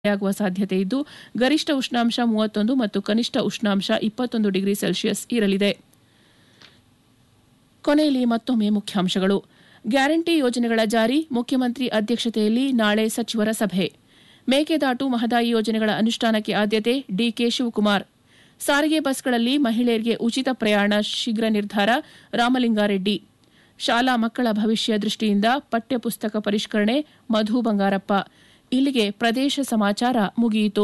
ಮಳೆಯಾಗುವ ಸಾಧ್ಯತೆ ಇದ್ದು ಗರಿಷ್ಠ ಉಷ್ಣಾಂಶ ಮೂವತ್ತೊಂದು ಮತ್ತು ಕನಿಷ್ಠ ಉಷ್ಣಾಂಶ ಇಪ್ಪತ್ತೊಂದು ಡಿಗ್ರಿ ಸೆಲ್ಸಿಯಸ್ ಇರಲಿದೆ ಕೊನೆಯಲ್ಲಿ ಮತ್ತೊಮ್ಮೆ ಮುಖ್ಯಾಂಶಗಳು ಗ್ಯಾರಂಟಿ ಯೋಜನೆಗಳ ಜಾರಿ ಮುಖ್ಯಮಂತ್ರಿ ಅಧ್ಯಕ್ಷತೆಯಲ್ಲಿ ನಾಳೆ ಸಚಿವರ ಸಭೆ ಮೇಕೆದಾಟು ಮಹದಾಯಿ ಯೋಜನೆಗಳ ಅನುಷ್ಠಾನಕ್ಕೆ ಆದ್ಯತೆ ಡಿಕೆ ಶಿವಕುಮಾರ್ ಸಾರಿಗೆ ಬಸ್ಗಳಲ್ಲಿ ಮಹಿಳೆಯರಿಗೆ ಉಚಿತ ಪ್ರಯಾಣ ಶೀಘ್ರ ನಿರ್ಧಾರ ರಾಮಲಿಂಗಾರೆಡ್ಡಿ ಶಾಲಾ ಮಕ್ಕಳ ಭವಿಷ್ಯ ದೃಷ್ಟಿಯಿಂದ ಪಠ್ಯಪುಸ್ತಕ ಪರಿಷ್ಕರಣೆ ಮಧು ಬಂಗಾರಪ್ಪ ಇಲ್ಲಿಗೆ ಪ್ರದೇಶ ಸಮಾಚಾರ ಮುಗಿಯಿತು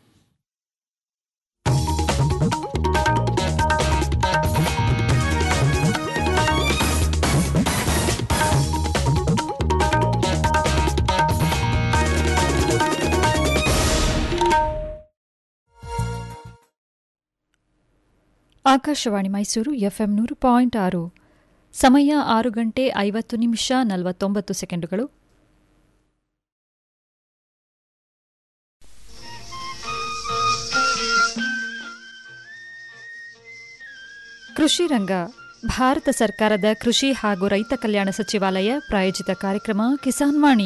ಆಕಾಶವಾಣಿ ಮೈಸೂರು ಎಫ್ಎಂ ನೂರು ಪಾಯಿಂಟ್ ಆರು ಸಮಯ ಆರು ಗಂಟೆ ಐವತ್ತು ನಿಮಿಷ ನಲವತ್ತೊಂಬತ್ತು ಸೆಕೆಂಡುಗಳು ಕೃಷಿ ರಂಗ ಭಾರತ ಸರ್ಕಾರದ ಕೃಷಿ ಹಾಗೂ ರೈತ ಕಲ್ಯಾಣ ಸಚಿವಾಲಯ ಪ್ರಾಯೋಜಿತ ಕಾರ್ಯಕ್ರಮ ಕಿಸಾನ್ ವಾಣಿ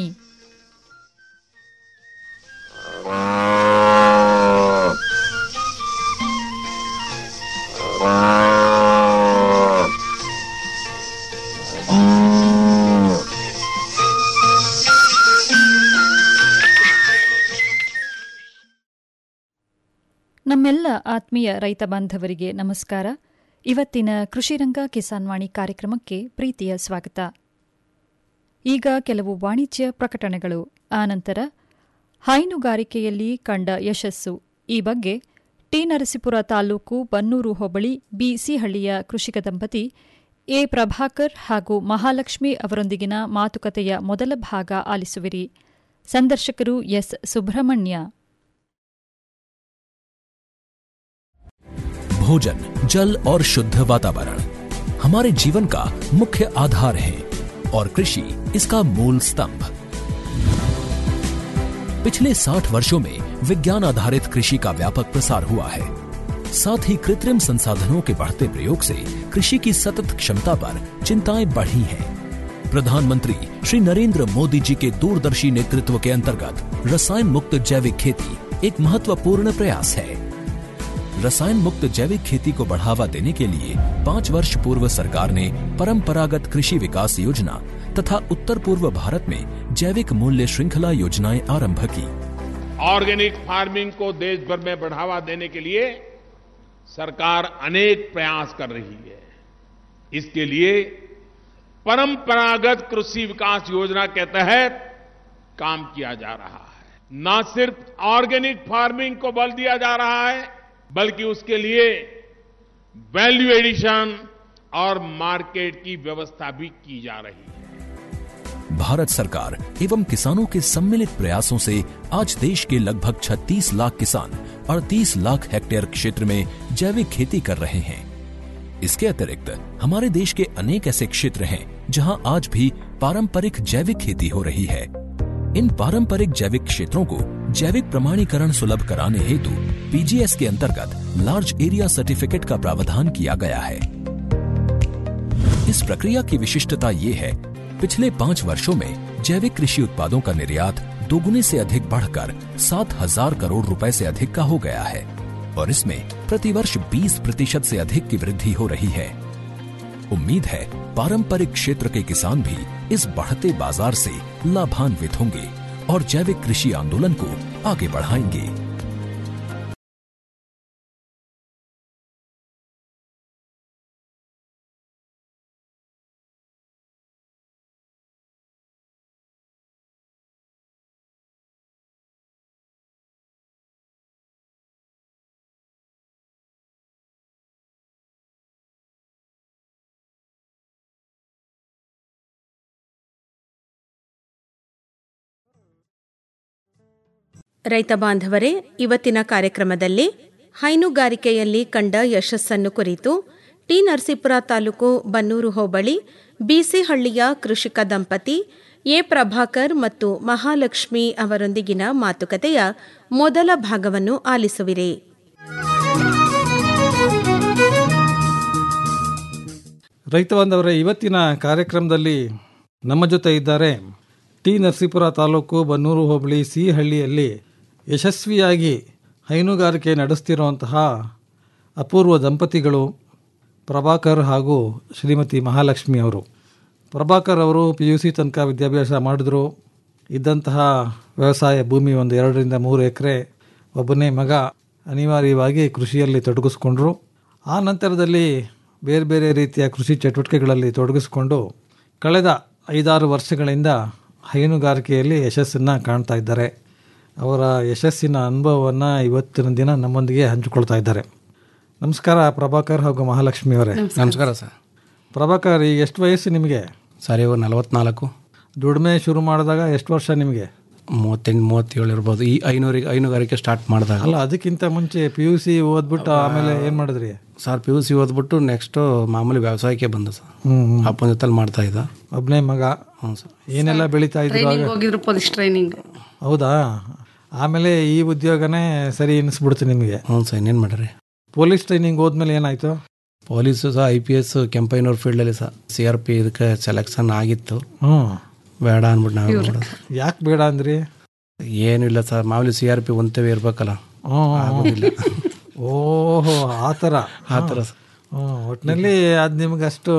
ನಮ್ಮೆಲ್ಲ ಆತ್ಮೀಯ ರೈತ ಬಾಂಧವರಿಗೆ ನಮಸ್ಕಾರ ಇವತ್ತಿನ ಕೃಷಿರಂಗ ಕಿಸಾನ್ ವಾಣಿ ಕಾರ್ಯಕ್ರಮಕ್ಕೆ ಪ್ರೀತಿಯ ಸ್ವಾಗತ ಈಗ ಕೆಲವು ವಾಣಿಜ್ಯ ಪ್ರಕಟಣೆಗಳು ಆನಂತರ ಹೈನುಗಾರಿಕೆಯಲ್ಲಿ ಕಂಡ ಯಶಸ್ಸು ಈ ಬಗ್ಗೆ ಟಿ ನರಸೀಪುರ ತಾಲೂಕು ಬನ್ನೂರು ಹೋಬಳಿ ಬಿಸಿಹಳ್ಳಿಯ ಕೃಷಿಕ ದಂಪತಿ ಎ ಪ್ರಭಾಕರ್ ಹಾಗೂ ಮಹಾಲಕ್ಷ್ಮಿ ಅವರೊಂದಿಗಿನ ಮಾತುಕತೆಯ ಮೊದಲ ಭಾಗ ಆಲಿಸುವಿರಿ ಸಂದರ್ಶಕರು ಎಸ್ ಸುಬ್ರಹ್ಮಣ್ಯ भोजन जल और शुद्ध वातावरण हमारे जीवन का मुख्य आधार है और कृषि इसका मूल स्तंभ पिछले 60 वर्षों में विज्ञान आधारित कृषि का व्यापक प्रसार हुआ है साथ ही कृत्रिम संसाधनों के बढ़ते प्रयोग से कृषि की सतत क्षमता पर चिंताएं बढ़ी हैं प्रधानमंत्री श्री नरेंद्र मोदी जी के दूरदर्शी नेतृत्व के अंतर्गत रसायन मुक्त जैविक खेती एक महत्वपूर्ण प्रयास है रसायन मुक्त जैविक खेती को बढ़ावा देने के लिए पाँच वर्ष पूर्व सरकार ने परंपरागत कृषि विकास योजना तथा उत्तर पूर्व भारत में जैविक मूल्य श्रृंखला योजनाएं आरंभ की ऑर्गेनिक फार्मिंग को देश भर में बढ़ावा देने के लिए सरकार अनेक प्रयास कर रही है इसके लिए परंपरागत कृषि विकास योजना के तहत काम किया जा रहा है न सिर्फ ऑर्गेनिक फार्मिंग को बल दिया जा रहा है बल्कि उसके लिए वैल्यू एडिशन और मार्केट की व्यवस्था भी की जा रही है भारत सरकार एवं किसानों के सम्मिलित प्रयासों से आज देश के लगभग 36 लाख किसान 38 लाख हेक्टेयर क्षेत्र में जैविक खेती कर रहे हैं इसके अतिरिक्त हमारे देश के अनेक ऐसे क्षेत्र हैं जहां आज भी पारंपरिक जैविक खेती हो रही है इन पारंपरिक जैविक क्षेत्रों को जैविक प्रमाणीकरण सुलभ कराने हेतु पीजीएस के अंतर्गत लार्ज एरिया सर्टिफिकेट का प्रावधान किया गया है इस प्रक्रिया की विशिष्टता ये है पिछले पाँच वर्षों में जैविक कृषि उत्पादों का निर्यात दोगुने से अधिक बढ़कर सात हजार करोड़ रुपए से अधिक का हो गया है और इसमें प्रतिवर्ष 20 प्रतिशत से अधिक की वृद्धि हो रही है उम्मीद है पारंपरिक क्षेत्र के किसान भी इस बढ़ते बाजार से लाभान्वित होंगे और जैविक कृषि आंदोलन को आगे बढ़ाएंगे ರೈತ ಬಾಂಧವರೇ ಇವತ್ತಿನ ಕಾರ್ಯಕ್ರಮದಲ್ಲಿ ಹೈನುಗಾರಿಕೆಯಲ್ಲಿ ಕಂಡ ಯಶಸ್ಸನ್ನು ಕುರಿತು ಟಿ ನರಸೀಪುರ ತಾಲೂಕು ಬನ್ನೂರು ಹೋಬಳಿ ಬಿಸಿಹಳ್ಳಿಯ ಕೃಷಿಕ ದಂಪತಿ ಎ ಪ್ರಭಾಕರ್ ಮತ್ತು ಮಹಾಲಕ್ಷ್ಮಿ ಅವರೊಂದಿಗಿನ ಮಾತುಕತೆಯ ಮೊದಲ ಭಾಗವನ್ನು ಆಲಿಸುವಿರಿ ರೈತ ಬಾಂಧವರೇ ಇವತ್ತಿನ ಕಾರ್ಯಕ್ರಮದಲ್ಲಿ ನಮ್ಮ ಜೊತೆ ಇದ್ದಾರೆ ಟಿ ನರಸೀಪುರ ತಾಲೂಕು ಬನ್ನೂರು ಹೋಬಳಿ ಸಿಹಳ್ಳಿಯಲ್ಲಿ ಯಶಸ್ವಿಯಾಗಿ ಹೈನುಗಾರಿಕೆ ನಡೆಸ್ತಿರುವಂತಹ ಅಪೂರ್ವ ದಂಪತಿಗಳು ಪ್ರಭಾಕರ್ ಹಾಗೂ ಶ್ರೀಮತಿ ಮಹಾಲಕ್ಷ್ಮಿ ಅವರು ಪ್ರಭಾಕರ್ ಅವರು ಪಿ ಯು ಸಿ ತನಕ ವಿದ್ಯಾಭ್ಯಾಸ ಮಾಡಿದ್ರು ಇದ್ದಂತಹ ವ್ಯವಸಾಯ ಭೂಮಿ ಒಂದು ಎರಡರಿಂದ ಮೂರು ಎಕರೆ ಒಬ್ಬನೇ ಮಗ ಅನಿವಾರ್ಯವಾಗಿ ಕೃಷಿಯಲ್ಲಿ ತೊಡಗಿಸ್ಕೊಂಡ್ರು ಆ ನಂತರದಲ್ಲಿ ಬೇರೆ ಬೇರೆ ರೀತಿಯ ಕೃಷಿ ಚಟುವಟಿಕೆಗಳಲ್ಲಿ ತೊಡಗಿಸ್ಕೊಂಡು ಕಳೆದ ಐದಾರು ವರ್ಷಗಳಿಂದ ಹೈನುಗಾರಿಕೆಯಲ್ಲಿ ಯಶಸ್ಸನ್ನು ಕಾಣ್ತಾ ಇದ್ದಾರೆ ಅವರ ಯಶಸ್ಸಿನ ಅನುಭವವನ್ನು ಇವತ್ತಿನ ದಿನ ನಮ್ಮೊಂದಿಗೆ ಹಂಚಿಕೊಳ್ತಾ ಇದ್ದಾರೆ ನಮಸ್ಕಾರ ಪ್ರಭಾಕರ್ ಹಾಗೂ ಮಹಾಲಕ್ಷ್ಮಿ ಅವರೇ ನಮಸ್ಕಾರ ಸರ್ ಪ್ರಭಾಕರ್ ಈಗ ಎಷ್ಟು ವಯಸ್ಸು ನಿಮಗೆ ಸರ್ ಇವಾಗ ನಲವತ್ನಾಲ್ಕು ದುಡಿಮೆ ಶುರು ಮಾಡಿದಾಗ ಎಷ್ಟು ವರ್ಷ ನಿಮಗೆ ಮೂವತ್ತೆಂಟು ಮೂವತ್ತೇಳು ಇರ್ಬೋದು ಈ ಐನೂರಿಗೆ ಐನುಗಾರಿಕೆ ಸ್ಟಾರ್ಟ್ ಮಾಡಿದಾಗ ಅಲ್ಲ ಅದಕ್ಕಿಂತ ಮುಂಚೆ ಪಿ ಯು ಸಿ ಓದ್ಬಿಟ್ಟು ಆಮೇಲೆ ಏನು ಮಾಡಿದ್ರಿ ಸರ್ ಪಿ ಯು ಸಿ ಓದ್ಬಿಟ್ಟು ನೆಕ್ಸ್ಟು ಮಾಮೂಲಿ ವ್ಯವಸಾಯಕ್ಕೆ ಬಂದ ಸರ್ ಹ್ಞೂ ಹ್ಞೂ ಅಪ್ಪನ ಜೊತೆಲಿ ಮಾಡ್ತಾ ಇದ್ದ ಒಬ್ಬನೇ ಮಗ ಹ್ಞೂ ಸರ್ ಏನೆಲ್ಲ ಬೆಳೀತಾ ಇದ್ರು ಆಗ? ಹೋಗಿದ್ರು ಪೊಲೀಸ್ ಟ್ರೈನಿಂಗ್ ಹೌದಾ ಆಮೇಲೆ ಈ ಉದ್ಯೋಗನೇ ಸರಿ ಅನಿಸ್ಬಿಡ್ತು ನಿಮಗೆ ಹ್ಞೂ ಸರ್ ಇನ್ನೇನು ಮಾಡ್ರಿ ಪೊಲೀಸ್ ಟ್ರೈನಿಂಗ್ ಹೋದ್ಮೇಲೆ ಏನಾಯ್ತು ಪೊಲೀಸು ಸಹ ಐ ಪಿ ಎಸ್ ಕೆಂಪೈನೂರು ಫೀಲ್ಡಲ್ಲಿ ಸಹ ಸಿ ಆರ್ ಪಿ ಇದಕ್ಕೆ ಸೆಲೆಕ್ಷನ್ ಆಗಿತ್ತು ಹ್ಞೂ ಬೇಡ ಅಂದ್ಬಿಟ್ಟು ನಾವೇ ಮಾಡೋದು ಯಾಕೆ ಬೇಡ ಅಂದ್ರಿ ಏನೂ ಇಲ್ಲ ಸರ್ ಮಾಮೂಲಿ ಸಿ ಆರ್ ಪಿ ಒಂತವೇ ಇರ್ಬೇಕಲ್ಲ ಹ್ಞೂ ಆಗೋದಿಲ್ಲ ಓಹೋ ಆ ಥರ ಆ ಥರ ಸರ್. ಹ್ಞೂ ಒಟ್ಟಿನಲ್ಲಿ ಅದು ನಿಮ್ಗೆ ಅಷ್ಟು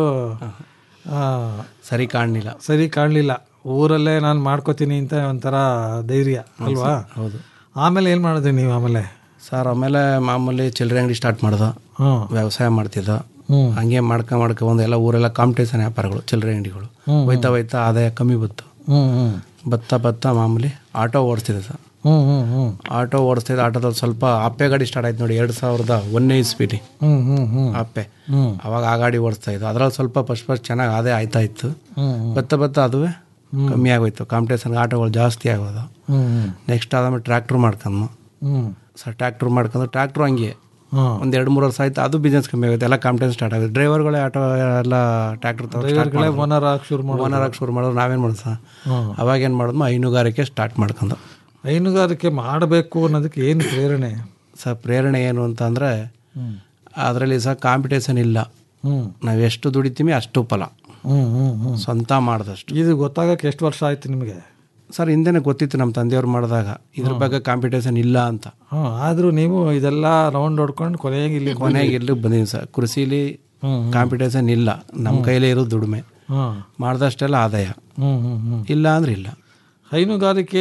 ಆ, ಸರಿ ಕಾಣಲಿಲ್ಲ ಸರಿ ಕಾಣಲಿಲ್ಲ ಊರಲ್ಲೇ ನಾನು ಮಾಡ್ಕೋತೀನಿ ಅಂತ ಒಂಥರ ಧೈರ್ಯ ಅಲ್ವಾ ಹೌದು ಆಮೇಲೆ ಏನು ಮಾಡಿದ್ರಿ ನೀವು ಆಮೇಲೆ ಸರ್ ಆಮೇಲೆ ಮಾಮೂಲಿ ಚಿಲ್ಲರೆ ಅಂಗಡಿ ಸ್ಟಾರ್ಟ್ ಮಾಡ್ದ ಹ್ಞೂ ವ್ಯವಸಾಯ ಮಾಡ್ತಿದ್ದ ಹ್ಞೂ ಹಂಗೆ ಮಾಡ್ಕ ಮಾಡ್ಕ ಒಂದು ಎಲ್ಲ ಊರೆಲ್ಲ ಕಾಂಪಿಟೇಷನ್ ವ್ಯಾಪಾರಗಳು ಚಿಲ್ಲರೆ ಅಂಗಡಿಗಳು ಹೋಯ್ತಾ ಹೋಯ್ತಾ ಆದಾಯ ಕಮ್ಮಿ ಬಂತು ಹ್ಞೂ ಹ್ಞೂ ಬತ್ತಾ ಬತ್ತಾ ಮಾಮೂಲಿ ಆಟೋ ಓಡಿಸ್ತಿದ್ದೆ ಸರ್ ಹ್ಞೂ ಹ್ಞೂ ಹ್ಞೂ ಆಟೋ ಓಡಿಸ್ತಿದ್ದೆ ಆಟೋದಲ್ಲಿ ಸ್ವಲ್ಪ ಅಪ್ಪೆ ಗಾಡಿ ಸ್ಟಾರ್ಟ್ ಆಯ್ತು ನೋಡಿ ಎರಡು ಸಾವಿರದ ಒಂದನೇ ಇಸ್ಪಿಟಿ ಹ್ಞೂ ಹ್ಞೂ ಹ್ಞೂ ಅಪ್ಪೆ ಹ್ಞೂ ಅವಾಗ ಆ ಗಾಡಿ ಓಡಿಸ್ತಾ ಇದ್ದು ಅದ್ರಲ್ಲಿ ಸ್ವಲ್ಪ ಫಸ್ಟ್ ಫಸ್ಟ್ ಚೆನ್ನಾಗಿ ಆದಾಯ ಆಯ್ತಾ ಇತ್ತು ಹ್ಞೂ ಬತ್ತಾ ಬತ್ತಾ ಅದುವೇ ಕಮ್ಮಿ ಆಗೋಯ್ತು ಕಾಂಪಿಟೇಷನ್ ಆಟೋಗಳು ಜಾಸ್ತಿ ಆಗೋದು ಹ್ಞೂ ನೆಕ್ಸ್ಟ್ ಆದ್ಮೇಲೆ ಟ್ರ್ಯಾಕ್ಟ್ರ್ ಮಾಡ್ಕೊಂಡು ಹ್ಞೂ ಸರ್ ಟ್ರ್ಯಾಕ್ಟ್ರ್ ಮಾಡ್ಕೊಂಡು ಟ್ರ್ಯಾಕ್ಟ್ರು ಹಂಗೆ ಹಾಂ ಒಂದು ಎರಡು ಮೂರು ವರ್ಷ ಆಯ್ತು ಅದು ಬಿಸ್ನೆಸ್ ಕಮ್ಮಿ ಆಗುತ್ತೆ ಎಲ್ಲ ಕಾಂಪಿಟೇಷನ್ ಸ್ಟಾರ್ಟ್ ಆಗುತ್ತೆ ಡ್ರೈವರ್ಗಳೇ ಆಟೋ ಎಲ್ಲ ಟ್ರ್ಯಾಕ್ಟರ್ ಡ್ರೈವರ್ಗಳೇ ಓನರ್ ಆಗಿ ಶುರು ಮಾಡಿ ಓನರ್ ಆಗಿ ಶುರು ಮಾಡಿದ್ರು ನಾವೇನು ಮಾಡೋದು ಸರ್ ಹ್ಮ್. ಅವಾಗ ಏನು ಮಾಡಿದ್ಮು ಹೈನುಗಾರಿಕೆ ಸ್ಟಾರ್ಟ್ ಮಾಡ್ಕೊಂಡು ಹೈನುಗಾರಿಕೆ ಮಾಡಬೇಕು ಅನ್ನೋದಕ್ಕೆ ಏನು ಪ್ರೇರಣೆ ಸರ್ ಪ್ರೇರಣೆ ಏನು ಅಂತಂದರೆ ಅದರಲ್ಲಿ ಸಹ ಕಾಂಪಿಟೇಷನ್ ಇಲ್ಲ ಹ್ಞೂ ನಾವು ಎಷ್ಟು ದುಡಿತೀವಿ ಅಷ್ಟು ಫಲ ಹ್ಞೂ ಹ್ಞೂ ಹ್ಞೂ ಸ್ವಂತ ಮಾಡಿದಷ್ಟು ಇದು ಗೊತ್ತಾಗಕ್ಕೆ ಎಷ್ಟು ವರ್ಷ ಆಯ್ತು ನಿಮಗೆ ಸರ್ ಹಿಂದೆನೇ ಗೊತ್ತಿತ್ತು ನಮ್ಮ ತಂದೆಯವ್ರು ಮಾಡಿದಾಗ ಇದ್ರ ಬಗ್ಗೆ ಕಾಂಪಿಟೇಷನ್ ಇಲ್ಲ ಅಂತ ಹಾಂ ಆದರೂ ನೀವು ಇದೆಲ್ಲ ರೌಂಡ್ ಹೊಡ್ಕೊಂಡು ಕೊನೆಗೆ ಇಲ್ಲಿ ಕೊನೆಗೆ ಇಲ್ಲಿ ಬಂದೀನಿ ಸರ್ ಕೃಷಿಲಿ ಹ್ಮ್, ಕಾಂಪಿಟೇಷನ್ ಇಲ್ಲ ನಮ್ಮ ಕೈಲೇ ಇರೋದು ದುಡಿಮೆ ಹಾಂ ಮಾಡಿದಷ್ಟೆಲ್ಲ ಆದಾಯ ಹ್ಞೂ ಹ್ಞೂ ಹ್ಞೂ ಇಲ್ಲ ಅಂದ್ರೆ ಇಲ್ಲ ಹೈನುಗಾರಿಕೆ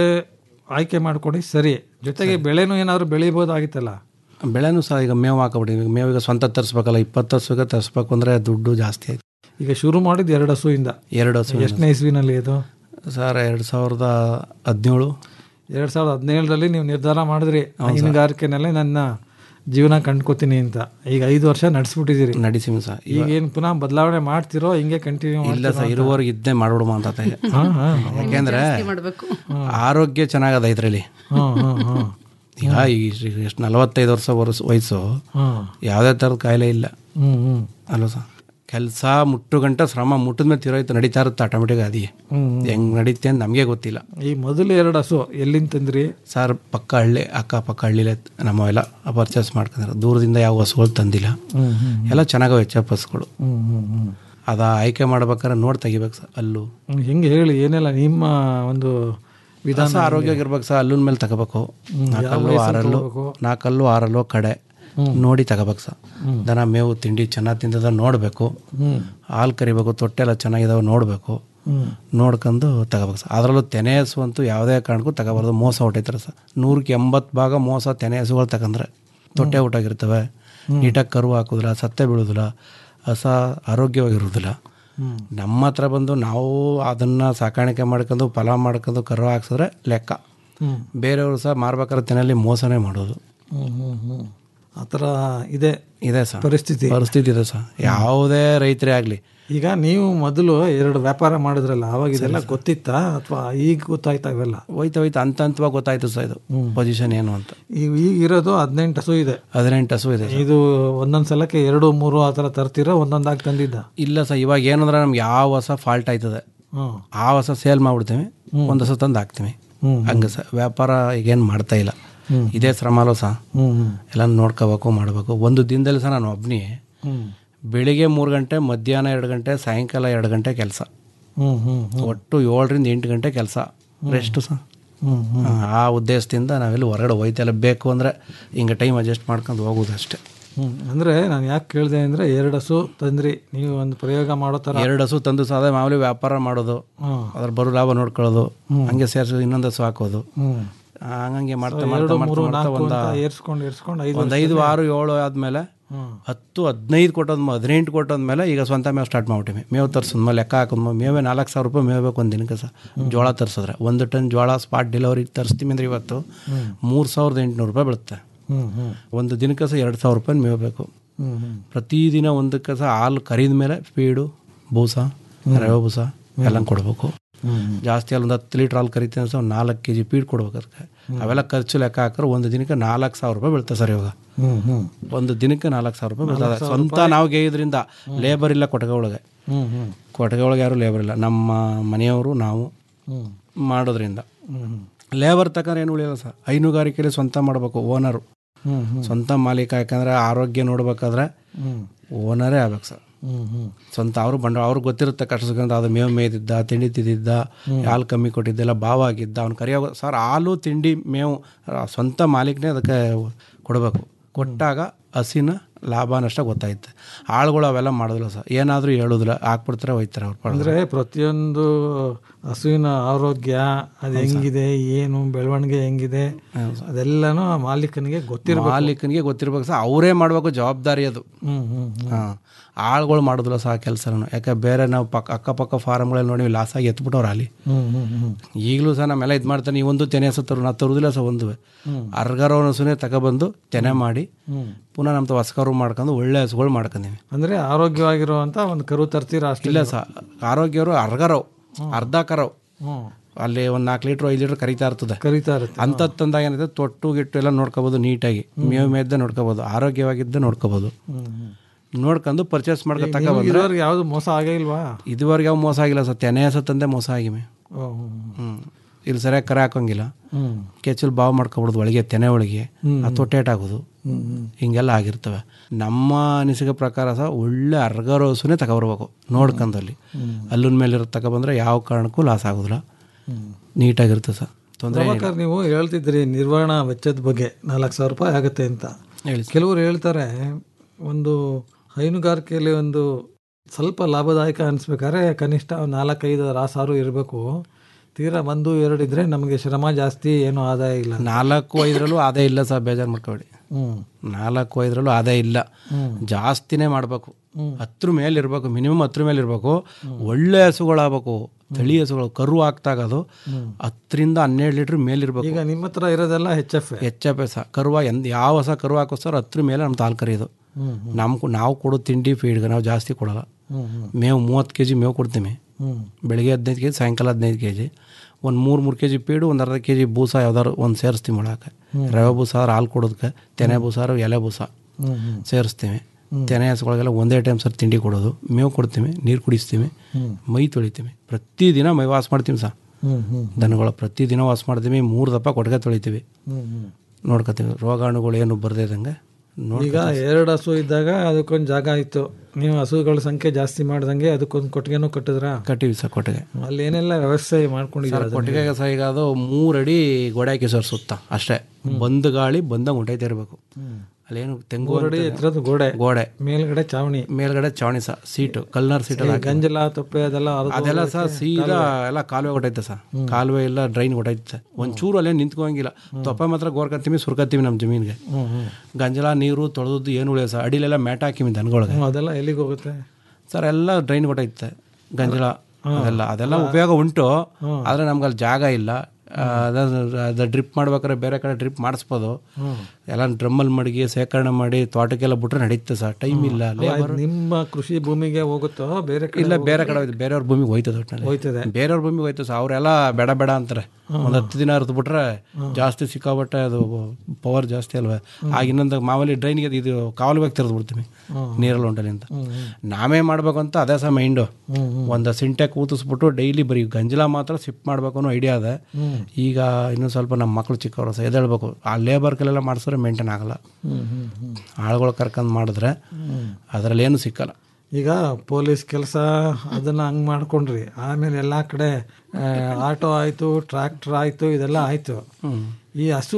ಆಯ್ಕೆ ಮಾಡ್ಕೊಂಡು ಸರಿ ಜೊತೆಗೆ ಬೆಳೆನೂ ಏನಾದ್ರು ಬೆಳಿಬೋದಾಗಿತ್ತಲ್ಲ ಬೆಳೆನೂ ಸಹ ಈಗ ಮೇವು ಹಾಕೊಬಿಟ್ಟಿವಿ ಮೇವು ಈಗ ಸ್ವಂತ ತರಿಸ್ಬೇಕಲ್ಲ ಇಪ್ಪತ್ತು ವರ್ಷಕ್ಕೆ ತರಿಸ್ಬೇಕು ಅಂದರೆ ದುಡ್ಡು ಜಾಸ್ತಿ ಆಯ್ತು ಈಗ ಶುರು ಮಾಡಿದ್ದು ಎರಡು ಹಸುವಿಂದ ಎರಡು ಹಸು ಎಷ್ಟನೇ ಇಸ್ವಿನಲ್ಲಿ ಇದು ಸರ್ ಎರಡು ಸಾವಿರದ ಹದಿನೇಳು ಎರಡು ಸಾವಿರದ ಹದಿನೇಳರಲ್ಲಿ ನೀವು ನಿರ್ಧಾರ ಮಾಡಿದ್ರಿ ಹೈನುಗಾರಿಕೆನಲ್ಲೇ ನನ್ನ ಜೀವನ ಕಂಡ್ಕೋತೀನಿ ಅಂತ ಈಗ ಐದು ವರ್ಷ ನಡೆಸ್ಬಿಟ್ಟಿದ್ದೀರಿ ನಡಿಸಿವಿ ಸರ್ ಈಗೇನು ಪುನಃ ಬದಲಾವಣೆ ಮಾಡ್ತಿರೋ ಹಿಂಗೆ ಕಂಟಿನ್ಯೂ ಇಲ್ಲ ಸರ್ ಇರುವವರೆಗೆ ಇದ್ದೇ ಮಾಡ್ಬಿಡುಮ ಅಂತ ಹಾಂ ಹಾಂ ಯಾಕೆಂದ್ರೆ ಮಾಡ್ಬೇಕು ಆರೋಗ್ಯ ಚೆನ್ನಾಗದ ಇದರಲ್ಲಿ ಹಾಂ ಹಾಂ ಹಾಂ ಈಗ ಈಗ ಎಷ್ಟು ನಲವತ್ತೈದು ವರ್ಷ ವರ್ಷ ವಯಸ್ಸು ಹಾಂ ಯಾವುದೇ ಥರದ ಕಾಯಿಲೆ ಇಲ್ಲ ಹ್ಞೂ ಹ್ಞೂ ಅಲ್ವ ಸರ್ ಕೆಲಸ ಮುಟ್ಟು ಗಂಟೆ ಶ್ರಮ ಮುಟ್ಟಿದ ಮೇಲೆ ತಿರೋಯ್ತು ನಡೀತಾ ಇರುತ್ತೆ ಆಟೋಮೆಟಿಕ್ ಅದಿಗೆ ಹೆಂಗ್ ನಡೀತೆ ಅಂತ ನಮಗೆ ಗೊತ್ತಿಲ್ಲ ಈ ಮೊದಲು ಎರಡು ಹಸು ಎಲ್ಲಿಂದ ತಂದ್ರಿ ಸರ್ ಪಕ್ಕ ಹಳ್ಳಿ ಅಕ್ಕಪಕ್ಕ ಹಳ್ಳಿಲೇ ನಮ್ಮವೆಲ್ಲ ಪರ್ಚೇಸ್ ಮಾಡ್ಕೊಂಡ್ರೆ ದೂರದಿಂದ ಯಾವ ಹಸುಗಳು ತಂದಿಲ್ಲ ಹ್ಞೂ ಹ್ಞೂ ಎಲ್ಲ ಚೆನ್ನಾಗವೆ ಎಚ್ ಎಫ್ ಹಸುಗಳು ಹ್ಞೂ ಹ್ಞೂ ಹ್ಞೂ ಅದ ಆಯ್ಕೆ ಮಾಡ್ಬೇಕಾದ್ರೆ ನೋಡಿ ತೆಗಿಬೇಕು ಸರ್ ಅಲ್ಲು ಹ್ಮ್, ಹಿಂಗೆ ಹೇಳಿ ಏನೆಲ್ಲ ನಿಮ್ಮ ಒಂದು ವಿಧಾನ ವಿಧಾನ ಆರೋಗ್ಯವಾಗಿರ್ಬೇಕು ಸರ್ ಅಲ್ಲಿನ ಮೇಲೆ ತಗೋಬೇಕು ನಾಲ್ಕಲ್ಲು ಆರಲ್ಲು ನಾಲ್ಕಲ್ಲು ಆರಲ್ಲು ಕಡೆ ನೋಡಿ ತಗೋಬೇಕು ಸರ್ ದನ ಮೇವು ತಿಂಡಿ ಚೆನ್ನಾಗಿ ತಿಂದದ ನೋಡಬೇಕು ಹಾಲು ಕರಿಬೇಕು ತೊಟ್ಟೆಲ್ಲ ಚೆನ್ನಾಗಿದಾವೆ ನೋಡಬೇಕು ನೋಡ್ಕೊಂಡು ತಗೋಬೇಕು ಸರ್ ಅದರಲ್ಲೂ ತೆನೆ ಹಸು ಅಂತೂ ಯಾವುದೇ ಕಾರಣಕ್ಕೂ ತಗೋಬಾರ್ದು ಮೋಸ ಹೊಟ್ಟೈತಾರೆ ಸರ್ ನೂರಕ್ಕೆ ಎಂಬತ್ತು ಭಾಗ ಮೋಸ ತೆನೆ ಹಸುಗಳು ತಗೊಂಡ್ರೆ ತೊಟ್ಟೆ ಊಟಾಗಿರ್ತವೆ ನೀಟಾಗಿ ಕರು ಹಾಕೋದಿಲ್ಲ ಸತ್ತೆ ಬೀಳೋದಿಲ್ಲ ಹಸ ಆರೋಗ್ಯವಾಗಿರೋದಿಲ್ಲ ನಮ್ಮ ಹತ್ರ ಬಂದು ನಾವು ಅದನ್ನು ಸಾಕಾಣಿಕೆ ಮಾಡ್ಕೊಂಡು ಫಲ ಮಾಡ್ಕೊಂಡು ಕರು ಹಾಕ್ಸಿದ್ರೆ ಲೆಕ್ಕ ಬೇರೆಯವರು ಸಹ ಮಾರ್ಬೇಕಾದ್ರೆ ತೆನೆಯಲ್ಲಿ ಮೋಸನೇ ಮಾಡೋದು ಹ್ಞೂ ಹ್ಞೂ ಹ್ಞೂ ಆ ಥರ ಇದೆ ಇದೆ ಸರ್ ಪರಿಸ್ಥಿತಿ ಪರಿಸ್ಥಿತಿ ಇದೆ ಸರ್ ಯಾವುದೇ ರೈತರೇ ಆಗಲಿ ಈಗ ನೀವು ಮೊದಲು ಎರಡು ವ್ಯಾಪಾರ ಮಾಡಿದ್ರಲ್ಲ ಅವಾಗ ಇದೆಲ್ಲ ಗೊತ್ತಿತ್ತಾ ಅಥವಾ ಈಗ ಗೊತ್ತಾಯ್ತಾ ಇವೆಲ್ಲ ಹೋಯ್ತಾ ಹೋಯ್ತಾ ಹಂತ ಹಂತವಾಗಿ ಗೊತ್ತಾಯ್ತು ಸರ್ ಇದು ಪೊಸಿಷನ್ ಏನು ಅಂತ ಈಗ ಈಗ ಇರೋದು ಹದಿನೆಂಟು ಹಸು ಇದೆ ಹದಿನೆಂಟು ಹಸು ಇದೆ ಸರ್. ಇದು ಒಂದೊಂದ್ ಸಲಕ್ಕೆ ಎರಡು ಮೂರು ಆ ಥರ ತರ್ತೀರಾ ಒಂದೊಂದಾಗಿ ತಂದಿದ್ದ ಇಲ್ಲ ಸರ್ ಇವಾಗ ಏನಂದ್ರೆ ನಮ್ಗೆ ಯಾವ ಹೊಸ ಫಾಲ್ಟ್ ಆಯ್ತದೆ ಹ್ಞೂ ಆ ಹೊಸ ಸೇಲ್ ಮಾಡ್ಬಿಡ್ತೀವಿ ಒಂದು ಹೊಸ ತಂದು ಹಾಕ್ತೀವಿ ಹ್ಞೂ ಹಂಗೆ ಸರ್ ವ್ಯಾಪಾರ ಈಗೇನು ಮಾಡ್ತಾ ಇಲ್ಲ ಇದೇ ಶ್ರಮ ಅಲ್ವ ಸರ್ ಹ್ಞೂ ಹ್ಞೂ ಎಲ್ಲ ನೋಡ್ಕೋಬೇಕು ಮಾಡಬೇಕು ಒಂದು ದಿನದಲ್ಲಿ ಸಹ ನಾನು ಒಬ್ಬನೇ ಹ್ಞೂ ಬೆಳಿಗ್ಗೆ ಮೂರು ಗಂಟೆ ಮಧ್ಯಾಹ್ನ ಎರಡು ಗಂಟೆ ಸಾಯಂಕಾಲ ಎರಡು ಗಂಟೆ ಕೆಲಸ ಹ್ಞೂ ಹ್ಞೂ ಹ್ಞೂ ಒಟ್ಟು ಏಳರಿಂದ ಎಂಟು ಗಂಟೆ ಕೆಲಸ ರೆಸ್ಟು ಸಹ ಹ್ಮ್ ಹ್ಮ್ ಆ ಉದ್ದೇಶದಿಂದ ನಾವೆಲ್ಲಿ ಹೊರಗಡೆ ಹೋಯ್ತೆಲ್ಲ ಬೇಕು ಅಂದರೆ ಹಿಂಗೆ ಟೈಮ್ ಅಡ್ಜಸ್ಟ್ ಮಾಡ್ಕೊಂಡು ಹೋಗೋದು ಅಷ್ಟೇ ಹ್ಮ್ ಅಂದ್ರೆ ನಾನು ಯಾಕೆ ಕೇಳಿದೆ ಅಂದ್ರೆ ಎರಡು ಹಸು ತಂದ್ರಿ ನೀವು ಒಂದು ಪ್ರಯೋಗ ಮಾಡೋ ಥರ ಎರಡು ಹಸು ತಂದು ಸಾದ ಮಾಮೂಲಿ ವ್ಯಾಪಾರ ಮಾಡೋದು ಹ್ಮ್ ಅದ್ರ ಬರೋ ಲಾಭ ನೋಡ್ಕೊಳ್ಳೋದು ಹಂಗೆ ಸೇರಿಸಿ ಇನ್ನೊಂದು ಹಸು ಹಾಕೋದು ಹ್ಮ್ ಹಂಗಂಗೆ ಮಾಡ್ತಾ ಎರಡು ಮಾಡ್ತಾ ಮೂರು ಮಾಡ್ತಾ ಮಾಡ್ತಾ ನಾಲ್ಕು ಒಂದು ಅಂತ ಏರ್ಸ್ಕೊಂಡು ಏರ್ಸ್ಕೊಂಡು ಐದು ಒಂದು ಐದು ಆರು ಏಳು ಆದಮೇಲೆ ಹ್ಮ್ ಹತ್ತು ಹದಿನೈದು ಕೊಟ್ಟೋದ್ ಹದಿನೆಂಟು ಕೊಟ್ಟೋದ್ಮೇಲೆ ಈಗ ಸ್ವಂತ ಮೇವು ಸ್ಟಾರ್ಟ್ ಮಾಡ್ಬಿಟ್ಟಿವಿ ಮೇವು ತರ್ಸಿದ್ಮೇಲೆ ಲೆಕ್ಕ ಹಾಕಿದ್ಮೇಲೆ ಮೇವೇ ನಾಲ್ಕು ಸಾವಿರ ರೂಪಾಯಿ ಮೇವು ಬೇಕು ಒಂದು ದಿನಕ್ಕೆ ಸಹ ಜೋಳ ತರಿಸಿದ್ರೆ ಒಂದು ಟನ್ ಜೋಳ ಸ್ಪಾಟ್ ಡೆಲಿವರಿ ತರಿಸ್ತೀವಿ ಅಂದ್ರೆ ಇವತ್ತು ಮೂರು ಸಾವಿರದ ಎಂಟುನೂರು ರೂಪಾಯಿ ಬೀಳುತ್ತೆ ಹ್ಮ್ ಹ್ಮ್ ಒಂದು ದಿನಕ್ಕೆ ಸಹ ಎರಡು ಸಾವಿರ ರೂಪಾಯಿ ಮೇವು ಬೇಕು ಹ್ಮ್ ಹ್ಮ್ ಪ್ರತಿದಿನ ಒಂದಕ್ಕೆ ಸಹ ಹಾಲು ಕರಿದ ಮೇಲೆ ಫೀಡು ಬೂಸ ರವೆ ಬೂಸ ಎಲ್ಲ ಕೊಡಬೇಕು ಜಾಸ್ತಿ ಅಲ್ಲಿ ಒಂದು ಹತ್ತು ಲೀಟ್ರ್ ಹಾಲು ಕರಿತೀನಿ ಸಹ ಒಂದು ನಾಲ್ಕು ಕೆ ಜಿ ಫೀಡ್ ಕೊಡ್ಬೇಕು ಅದಕ್ಕೆ ಅವೆಲ್ಲ ಖರ್ಚು ಲೆಕ್ಕ ಹಾಕಿದ್ರೆ ಒಂದು ದಿನಕ್ಕೆ ನಾಲ್ಕು ಸಾವಿರ ರೂಪಾಯಿ ಬೀಳ್ತದೆ ಸರ್ ಇವಾಗ ಹ್ಮ್ ಹ್ಮ್ ಒಂದು ದಿನಕ್ಕೆ ನಾಲ್ಕು ಸಾವಿರ ರೂಪಾಯಿ ಬರ್ತದೆ ಸ್ವಂತ ನಾವು ಗೇಯೋದ್ರಿಂದ ಲೇಬರ್ ಇಲ್ಲ ಕೊಟಗೆ ಒಳಗೆ ಹ್ಮ್ ಹ್ಮ್ ಕೊಟಗೆ ಒಳಗೆ ಯಾರು ಲೇಬರ್ ಇಲ್ಲ ನಮ್ಮ ಮನೆಯವರು ನಾವು ಹ್ಮ್ ಮಾಡೋದ್ರಿಂದ ಹ್ಮ್ ಲೇಬರ್ ತಗೊಂಡ್ರೆ ಏನು ಉಳಿಯಲ್ಲ ಸರ್ ಹೈನುಗಾರಿಕೆಯಲ್ಲಿ ಸ್ವಂತ ಮಾಡಬೇಕು ಓನರು ಹ್ಮ್ ಹ್ಮ್ ಸ್ವಂತ ಮಾಲೀಕ ಯಾಕಂದ್ರೆ ಆರೋಗ್ಯ ನೋಡ್ಬೇಕಾದ್ರೆ ಹ್ಮ್ ಓನರೇ ಆಗ್ಬೇಕು ಸರ್ ಹ್ಮ್ ಹ್ಮ್ ಸ್ವಂತ ಅವರು ಬಂಡವಾಳ ಅವ್ರಿಗೆ ಗೊತ್ತಿರುತ್ತೆ ಕಷ್ಟ ಸುಖ ಅದು ಮೇವು ಮೇಯ್ದಿದ್ದ ತಿಂಡಿ ತಿದ್ದಿದ್ದ ಹಾಲು ಕಮ್ಮಿ ಕೊಟ್ಟಿದ್ದೆಲ್ಲ ಭಾವ ಆಗಿದ್ದ ಅವ್ನು ಕರಿಯೋ ಸರ್ ಹಾಲು ತಿಂಡಿ ಮೇವು ಆ ಸ್ವಂತ ಮಾಲೀಕನೇ ಅದಕ್ಕೆ ಕೊಡಬೇಕು ಕೊಟ್ಟಾಗ ಹಸಿನ ಲಾಭ ನಷ್ಟ ಗೊತ್ತಾಯ್ತೆ ಆಳುಗಳು ಅವೆಲ್ಲ ಮಾಡೋದಿಲ್ಲ ಸರ್ ಏನಾದರೂ ಹೇಳೋದಿಲ್ಲ ಹಾಕ್ಬಿಡ್ತಾರೆ ಹೋಯ್ತಾರೆ ಅವ್ರು ಪಾಡಿಗೆ. ಅಂದ್ರೆ ಪ್ರತಿಯೊಂದು ಹಸುವಿನ ಆರೋಗ್ಯ ಅದು ಹೆಂಗಿದೆ ಏನು ಬೆಳವಣಿಗೆ ಹೆಂಗಿದೆ ಅದೆಲ್ಲನೂ ಆ ಮಾಲೀಕನಿಗೆ ಗೊತ್ತಿರ್ಬೇಕು ಮಾಲೀಕನಿಗೆ ಗೊತ್ತಿರ್ಬೇಕು ಸರ್ ಅವರೇ ಮಾಡಬೇಕು ಜವಾಬ್ದಾರಿ ಅದು ಹ್ಮ್ ಹ್ಮ್ ಹ್ಮ್ ಹಾಂ ಆಳುಗಳು ಮಾಡೋದಿಲ್ಲ ಸಹ ಕೆಲಸನೂ ಯಾಕೆ ಬೇರೆ ನಾವು ಪಕ್ಕ ಅಕ್ಕಪಕ್ಕ ಫಾರಮ್ಗಳಲ್ಲಿ ನೋಡಿ ಲಾಸ್ ಆಗಿ ಎತ್ಬಿಟ್ಟವ್ರು ಅಲ್ಲಿ ಹ್ಮ್ ಹ್ಮ್ ಹ್ಮ್ ಈಗಲೂ ಸಹ ನಮ್ಮೆಲ್ಲ ಇದು ಮಾಡ್ತಾನೆ ಈ ಒಂದು ತೆನೆ ಹಸು ತರು ನಾವು ತರುದಿಲ್ಲ ಸಹ ಒಂದು ಅರ್ಗರವನ ಹಸುನೇ ತಗೊಬಂದು ತೆನೆ ಮಾಡಿ ಹ್ಮ್ ಪುನಃ ನಮ್ಮ ಹೊಸಕರು ಮಾಡ್ಕೊಂಡು ಒಳ್ಳೆ ಹಸುಗಳು ಮಾಡ್ಕೊಂಡೀವಿ ಅಂದ್ರೆ ಆರೋಗ್ಯವಾಗಿರುವಂತ ಒಂದು ಕರು ತರ್ತೀರಾ ಅಷ್ಟೇ ಇಲ್ಲ ಸಹ ಆರೋಗ್ಯವರು ಅರ್ಗರವ್ ಅರ್ಧ ಕರವ್ ಹ್ಮ್ ಅಲ್ಲಿ ಒಂದು ನಾಲ್ಕು ಲೀಟ್ರ್ ಐದು ಲೀಟ್ರ್ ಕರಿತಾ ಇರ್ತದೆ ಕರಿತಾ ಇರುತ್ತೆ ಅಂಥದ್ದು ತಂದಾಗ ಏನಿದೆ ತೊಟ್ಟು ಗಿಟ್ಟು ಎಲ್ಲ ನೋಡ್ಕೋಬೋದು ನೀಟಾಗಿ ಮೇವು ಮೇಯ್ದ ನೋಡ್ಕೋಬೋದು ಆರೋಗ್ಯವಾಗಿದ್ದ ನೋಡ್ಕೋಬೋದು ಹ್ಮ್ ಹ್ಮ್ ನೋಡ್ಕೊಂಡು ಪರ್ಚೇಸ್ ಮಾಡ್ಕೊ ತಕ ನಿಮ್ಗೆ ಇದುವರೆಗೆ ಯಾವ್ದು ಮೋಸ ಆಗೇ ಇಲ್ವಾ ಇದುವರೆಗೆ ಯಾವ ಮೋಸ ಆಗಿಲ್ಲ ಸರ್ ತೆನೆ ಹಸು ತಂದೆ ಮೋಸ ಆಗಿವೆ ಓ, ಹ್ಮ್ ಹ್ಞೂ ಇಲ್ಲಿ ಸರಿಯಾಗಿ ಕರೆ ಹಾಕೋಂಗಿಲ್ಲ ಹ್ಮ್ ಕೆಚ್ಚಲು ಬಾವು ಮಾಡ್ಕೊಬಿಡೋದು ಒಳಗೆ ತೆನೆ ಒಳಗೆ ಅದು ತೊಟ್ಟೇಟಾಗೋದು ಹ್ಮ್ ಹ್ಮ್ ಹಿಂಗೆಲ್ಲ ಆಗಿರ್ತವೆ ನಮ್ಮ ಅನಿಸಿಕೆ ಪ್ರಕಾರ ಸಹ ಒಳ್ಳೆ ಅರ್ಗರ ಹಸುನೇ ತಗೊಬರ್ಬೇಕು ನೋಡ್ಕೊಂಡು ಅಲ್ಲಿ ಅಲ್ಲಿನ ಮೇಲೆ ಇರೋ ತಗೊಬಂದ್ರೆ ಯಾವ ಕಾರಣಕ್ಕೂ ಲಾಸ್ ಆಗೋದಿಲ್ಲ ನೀಟಾಗಿರುತ್ತೆ ಸರ್ ತೊಂದರೆ ಪ್ರಭಾಕರ್ ನೀವು ಹೇಳ್ತಿದ್ರಿ ನಿರ್ವಹಣಾ ವೆಚ್ಚದ ಬಗ್ಗೆ ನಾಲ್ಕು ಸಾವಿರ ರೂಪಾಯಿ ಆಗುತ್ತೆ ಅಂತ ಹೇಳಿ ಕೆಲವರು ಹೇಳ್ತಾರೆ ಒಂದು ಹೈನುಗಾರಿಕೆಯಲ್ಲಿ ಒಂದು ಸ್ವಲ್ಪ ಲಾಭದಾಯಕ ಅನಿಸ್ಬೇಕಾದ್ರೆ ಕನಿಷ್ಠ ಒಂದು ನಾಲ್ಕೈದು ರಾಸಾರು ಇರಬೇಕು ತೀರಾ ಒಂದು ಎರಡು ಇದ್ರೆ ನಮಗೆ ಶ್ರಮ ಜಾಸ್ತಿ ಏನೂ ಆದಾಯ ಇಲ್ಲ ನಾಲ್ಕು ಐದರಲ್ಲೂ ಆದಾಯ ಇಲ್ಲ ಸರ್ ಬೇಜಾರು ಮಾಡ್ಕೊಬೇಡಿ ಹ್ಮ್ ನಾಲ್ಕು ಐದರಲ್ಲೂ ಆದಾಯ ಇಲ್ಲ ಹ್ಮ್. ಜಾಸ್ತಿನೇ ಮಾಡಬೇಕು ಹತ್ರ ಮೇಲೆ ಇರಬೇಕು ಮಿನಿಮಮ್ ಹತ್ರ ಮೇಲೆ ಇರಬೇಕು ಒಳ್ಳೆ ಹಸುಗಳಾಗಬೇಕು ತಳಿ ಹಸುಗಳು ಕರು ಆಗ್ತಾಗದು ಹತ್ತರಿಂದ ಹನ್ನೆರಡು ಲೀಟ್ರ್ ಮೇಲಿರ್ಬೇಕು ಈಗ ನಿಮ್ಮ ಹತ್ರ ಇರೋದೆಲ್ಲ H F H F S ಕರುವ ಎಂದ ಯಾವ ಹೊಸ ಕರು ಹಾಕೋ ಸರ್ ಹತ್ರ ಮೇಲೆ ನಮ್ಮ ತಾಲ್ ಕರಿಯೋದು ಹ್ಮ್ ನಮ್ಮ ನಾವು ಕೊಡೋ ತಿಂಡಿ ಫೀಡ್ಗೆ ನಾವು ಜಾಸ್ತಿ ಕೊಡಲ್ಲ ಹ್ಮ್ ಹ್ಮ್ ಮೇವು ಮೂವತ್ತು ಕೆ ಜಿ ಮೇವು ಕೊಡ್ತೀವಿ ಹ್ಮ್ ಬೆಳಿಗ್ಗೆ ಹದಿನೈದು ಕೆ ಜಿ ಸಾಯಂಕಾಲ ಹದಿನೈದು ಕೆ ಜಿ ಒಂದು ಮೂರು ಮೂರು ಕೆ ಜಿ ಪೀಡು ಒಂದು ಅರ್ಧ ಕೆ ಜಿ ಬೂಸ ಯಾವ್ದಾರು ಒಂದು ಸೇರಿಸ್ತೀವಿ ಮಾಡಕ್ಕೆ ರವೆ ಬೂಸ ಆದ್ರೆ ಹಾಲು ಕೊಡೋದಕ್ಕೆ ತೆನೆ ಬೂಸ ಆದ್ರೆ ಎಲೆ ಬೂಸ ಹ್ಮ್ ಹ್ಮ್ ಸೇರಿಸ್ತೀವಿ ತೆನೆ ಹಸುಗಳಿಗೆಲ್ಲ ಒಂದೇ ಟೈಮ್ ಸರ್ ತಿಂಡಿ ಕೊಡೋದು ಮೇವು ಕೊಡ್ತೀವಿ ನೀರು ಕುಡಿಸ್ತೀವಿ ಮೈ ತೊಳಿತೀವಿ ಪ್ರತಿದಿನ ಮೈ ವಾಸ್ ಮಾಡ್ತೀವಿ ಸರ್ ಹ್ಮ್ ಹ್ಮ್ ದನಗಳು ಪ್ರತಿದಿನ ವಾಸ್ ಮಾಡ್ತೀವಿ ಮೂರು ದಪ್ಪ ಕೊಟ್ಟಿಗೆ ತೊಳಿತೀವಿ ಹ್ಮ್ ಹ್ಮ್ ನೋಡ್ಕೊತೀವಿ ರೋಗಾಣುಗಳು ಏನು ಬರದೇ ಇದ್ದಂಗೆ ನೋಡಿ ಈಗ ಎರಡು ಹಸು ಇದ್ದಾಗ ಅದಕ್ಕೊಂದು ಜಾಗ ಇತ್ತು ನೀವು ಹಸುಗಳ ಸಂಖ್ಯೆ ಜಾಸ್ತಿ ಮಾಡ್ದಂಗೆ ಅದಕ್ಕೊಂದು ಕೊಟ್ಟಿಗೆನೂ ಕಟ್ಟಿದ್ರ ಕಟ್ಟಿವಿ ಸರ್ ಕೊಟ್ಟಿಗೆ ಅಲ್ಲಿ ಏನೆಲ್ಲ ವ್ಯವಸ್ಥೆ ಮಾಡ್ಕೊಂಡಿದ್ದೀರಾ ಅದನ್ನ? ಕೊಟ್ಟಿಗೆಗೆ ಸಹ ಈಗ ಅದು ಮೂರಡಿ ಗೋಡೆ ಹಾಕಿ ಸರ್ ಸುತ್ತ ಅಷ್ಟೇ ಬಂದ ಗಾಳಿ ಬಂದಂಗೆ ಹೊಂಟೈತೆ ಇರಬೇಕು ಅಲ್ಲೇನು ತೆಂಗು ಮೂರಡಿ ಎತ್ತರದ ಗೋಡೆ ಗೋಡೆ ಮೇಲ್ಗಡೆ ಚಾವಣಿ ಮೇಲ್ಗಡೆ ಚಾವಣಿ ಸಹ ಸೀಟು ಕಲ್ನರ್ ಸೀಟ್ ಈ ಗಂಜಲ ತೊಪ್ಪೆ ಅದೆಲ್ಲ ಹರಿದು ಅದೆಲ್ಲ ಸಹ ಸೀದಾ ಎಲ್ಲ ಕಾಲುವೆ ಕೊಟ್ಟೈತೆ ಸರ್ ಕಾಲುವೆ ಎಲ್ಲ ಡ್ರೈನ್ ಕೊಟ್ಟೈತೆ ಒಂಚೂರು ಅಲ್ಲೇ ನಿಂತ್ಕೊಂಗಿಲ್ಲ ತೊಪ್ಪೆ ಮಾತ್ರ ಗೋರ್ಕತ್ತೀವಿ ಸುರ್ಕತ್ತೀವಿ ನಮ್ಮ ಜಮೀನಿಗೆ ಹ್ಮ್ ಹ್ಮ್ ಗಂಜಲ ನೀರು ತೊಳೆದದ್ದು ಏನು ಉಳಿಯ ಸರ್ ಅಡಿಲೆಲ್ಲ ಮ್ಯಾಟ್ ಹಾಕಿವಿ ದನಗಳಿಗೆ ಹ್ಮ್, ಅದೆಲ್ಲ ಎಲ್ಲಿಗೆ ಹೋಗುತ್ತೆ ಸರ್ ಎಲ್ಲ ಡ್ರೈನ್ ಕೊಟ್ಟೈತೆ ಗಂಜಲ ಅದೆಲ್ಲ ಅದೆಲ್ಲ ಉಪಯೋಗ ಉಂಟು ಆದರೆ ನಮ್ಗೆ ಅಲ್ಲಿ ಜಾಗ ಇಲ್ಲ ಅದು ಡ್ರಿಪ್ ಮಾಡ್ಬೇಕಾದ್ರೆ ಬೇರೆ ಕಡೆ ಡ್ರಿಪ್ ಮಾಡಿಸ್ಬೋದು ಎಲ್ಲ ಡ್ರಮ್ಮಲ್ಲಿ ಮಡಗಿ ಸೇಕರಣೆ ಮಾಡಿ ತೋಟಕ್ಕೆಲ್ಲ ಬಿಟ್ರೆ ನಡೀತೆ ಸರ್ ಟೈಮ್ ಇಲ್ಲ ಲೇಬರ್ ನಿಮ್ಮ ಕೃಷಿ ಭೂಮಿಗೆ ಹೋಗುತ್ತೋ ಬೇರೆ ಕಡೆ ಇಲ್ಲ ಬೇರೆ ಕಡೆ ಹೋಯ್ತು ಬೇರೆಯವ್ರ ಭೂಮಿಗೆ ಹೋಯ್ತದೆ ಒಟ್ಟಿನಲ್ಲಿ ಹೋಯ್ತದೆ ಬೇರೆಯವ್ರ ಭೂಮಿಗೆ ಹೋಯ್ತು ಸರ್ ಅವರೆಲ್ಲ ಬೇಡ ಬೇಡ ಅಂತಾರೆ ಒಂದು ಹತ್ತು ದಿನ ಹರಿದು ಬಿಟ್ರೆ ಜಾಸ್ತಿ ಸಿಕ್ಕಾಬಟ್ಟೆ ಅದು ಪವರ್ ಜಾಸ್ತಿ ಅಲ್ವಾ ಆಗ ಇನ್ನೊಂದು ಮಾಮೂಲಿ ಡ್ರೈನ್ಗೆ ಇದು ಕಾವಲುವಾಗಿ ತೆರೆದು ಬಿಡ್ತೀವಿ ನೀರಲ್ಲಿ ಹೊಂಟಲಿ ಅಂತ ನಾವೇ ಮಾಡ್ಬೇಕು ಅಂತ ಅದೇ ಸಹ ಮೈಂಡು ಒಂದು ಸಿಂಟೆಕ್ ಊತಿಸ್ಬಿಟ್ಟು ಡೈಲಿ ಬರೀ ಗಂಜಲ ಮಾತ್ರ ಸಿಪ್ ಮಾಡ್ಬೇಕು ಅನ್ನೋ ಐಡಿಯಾ ಅದೇ ಈಗ ಇನ್ನೂ ಸ್ವಲ್ಪ ನಮ್ಮ ಮಕ್ಕಳು ಚಿಕ್ಕವರು ಸಹ ಎದ್ದೇಳ್ಬೇಕು ಆ ಲೇಬರ್ಗೆಲ್ಲ ಮಾಡಿಸಿದ್ರೆ ಮೇಂಟೈನ್ ಆಗಲ್ಲ ಹ್ಮ್ ಹ್ಮ್ ಹ್ಮ್ ಆಳುಗಳು ಕರ್ಕೊಂಡು ಮಾಡಿದ್ರೆ ಅದರಲ್ಲಿ ಏನು ಸಿಕ್ಕಲ್ಲ ಈಗ ಪೊಲೀಸ್ ಕೆಲಸ ಅದನ್ನ ಹಂಗೆ ಮಾಡ್ಕೊಂಡ್ರಿ ಆಮೇಲೆ ಎಲ್ಲ ಕಡೆ ಆ, ಆಟೋ ಆಯಿತು ಟ್ರ್ಯಾಕ್ಟರ್ ಆಯಿತು ಇದೆಲ್ಲ ಆಯಿತು ಈ ಹಸು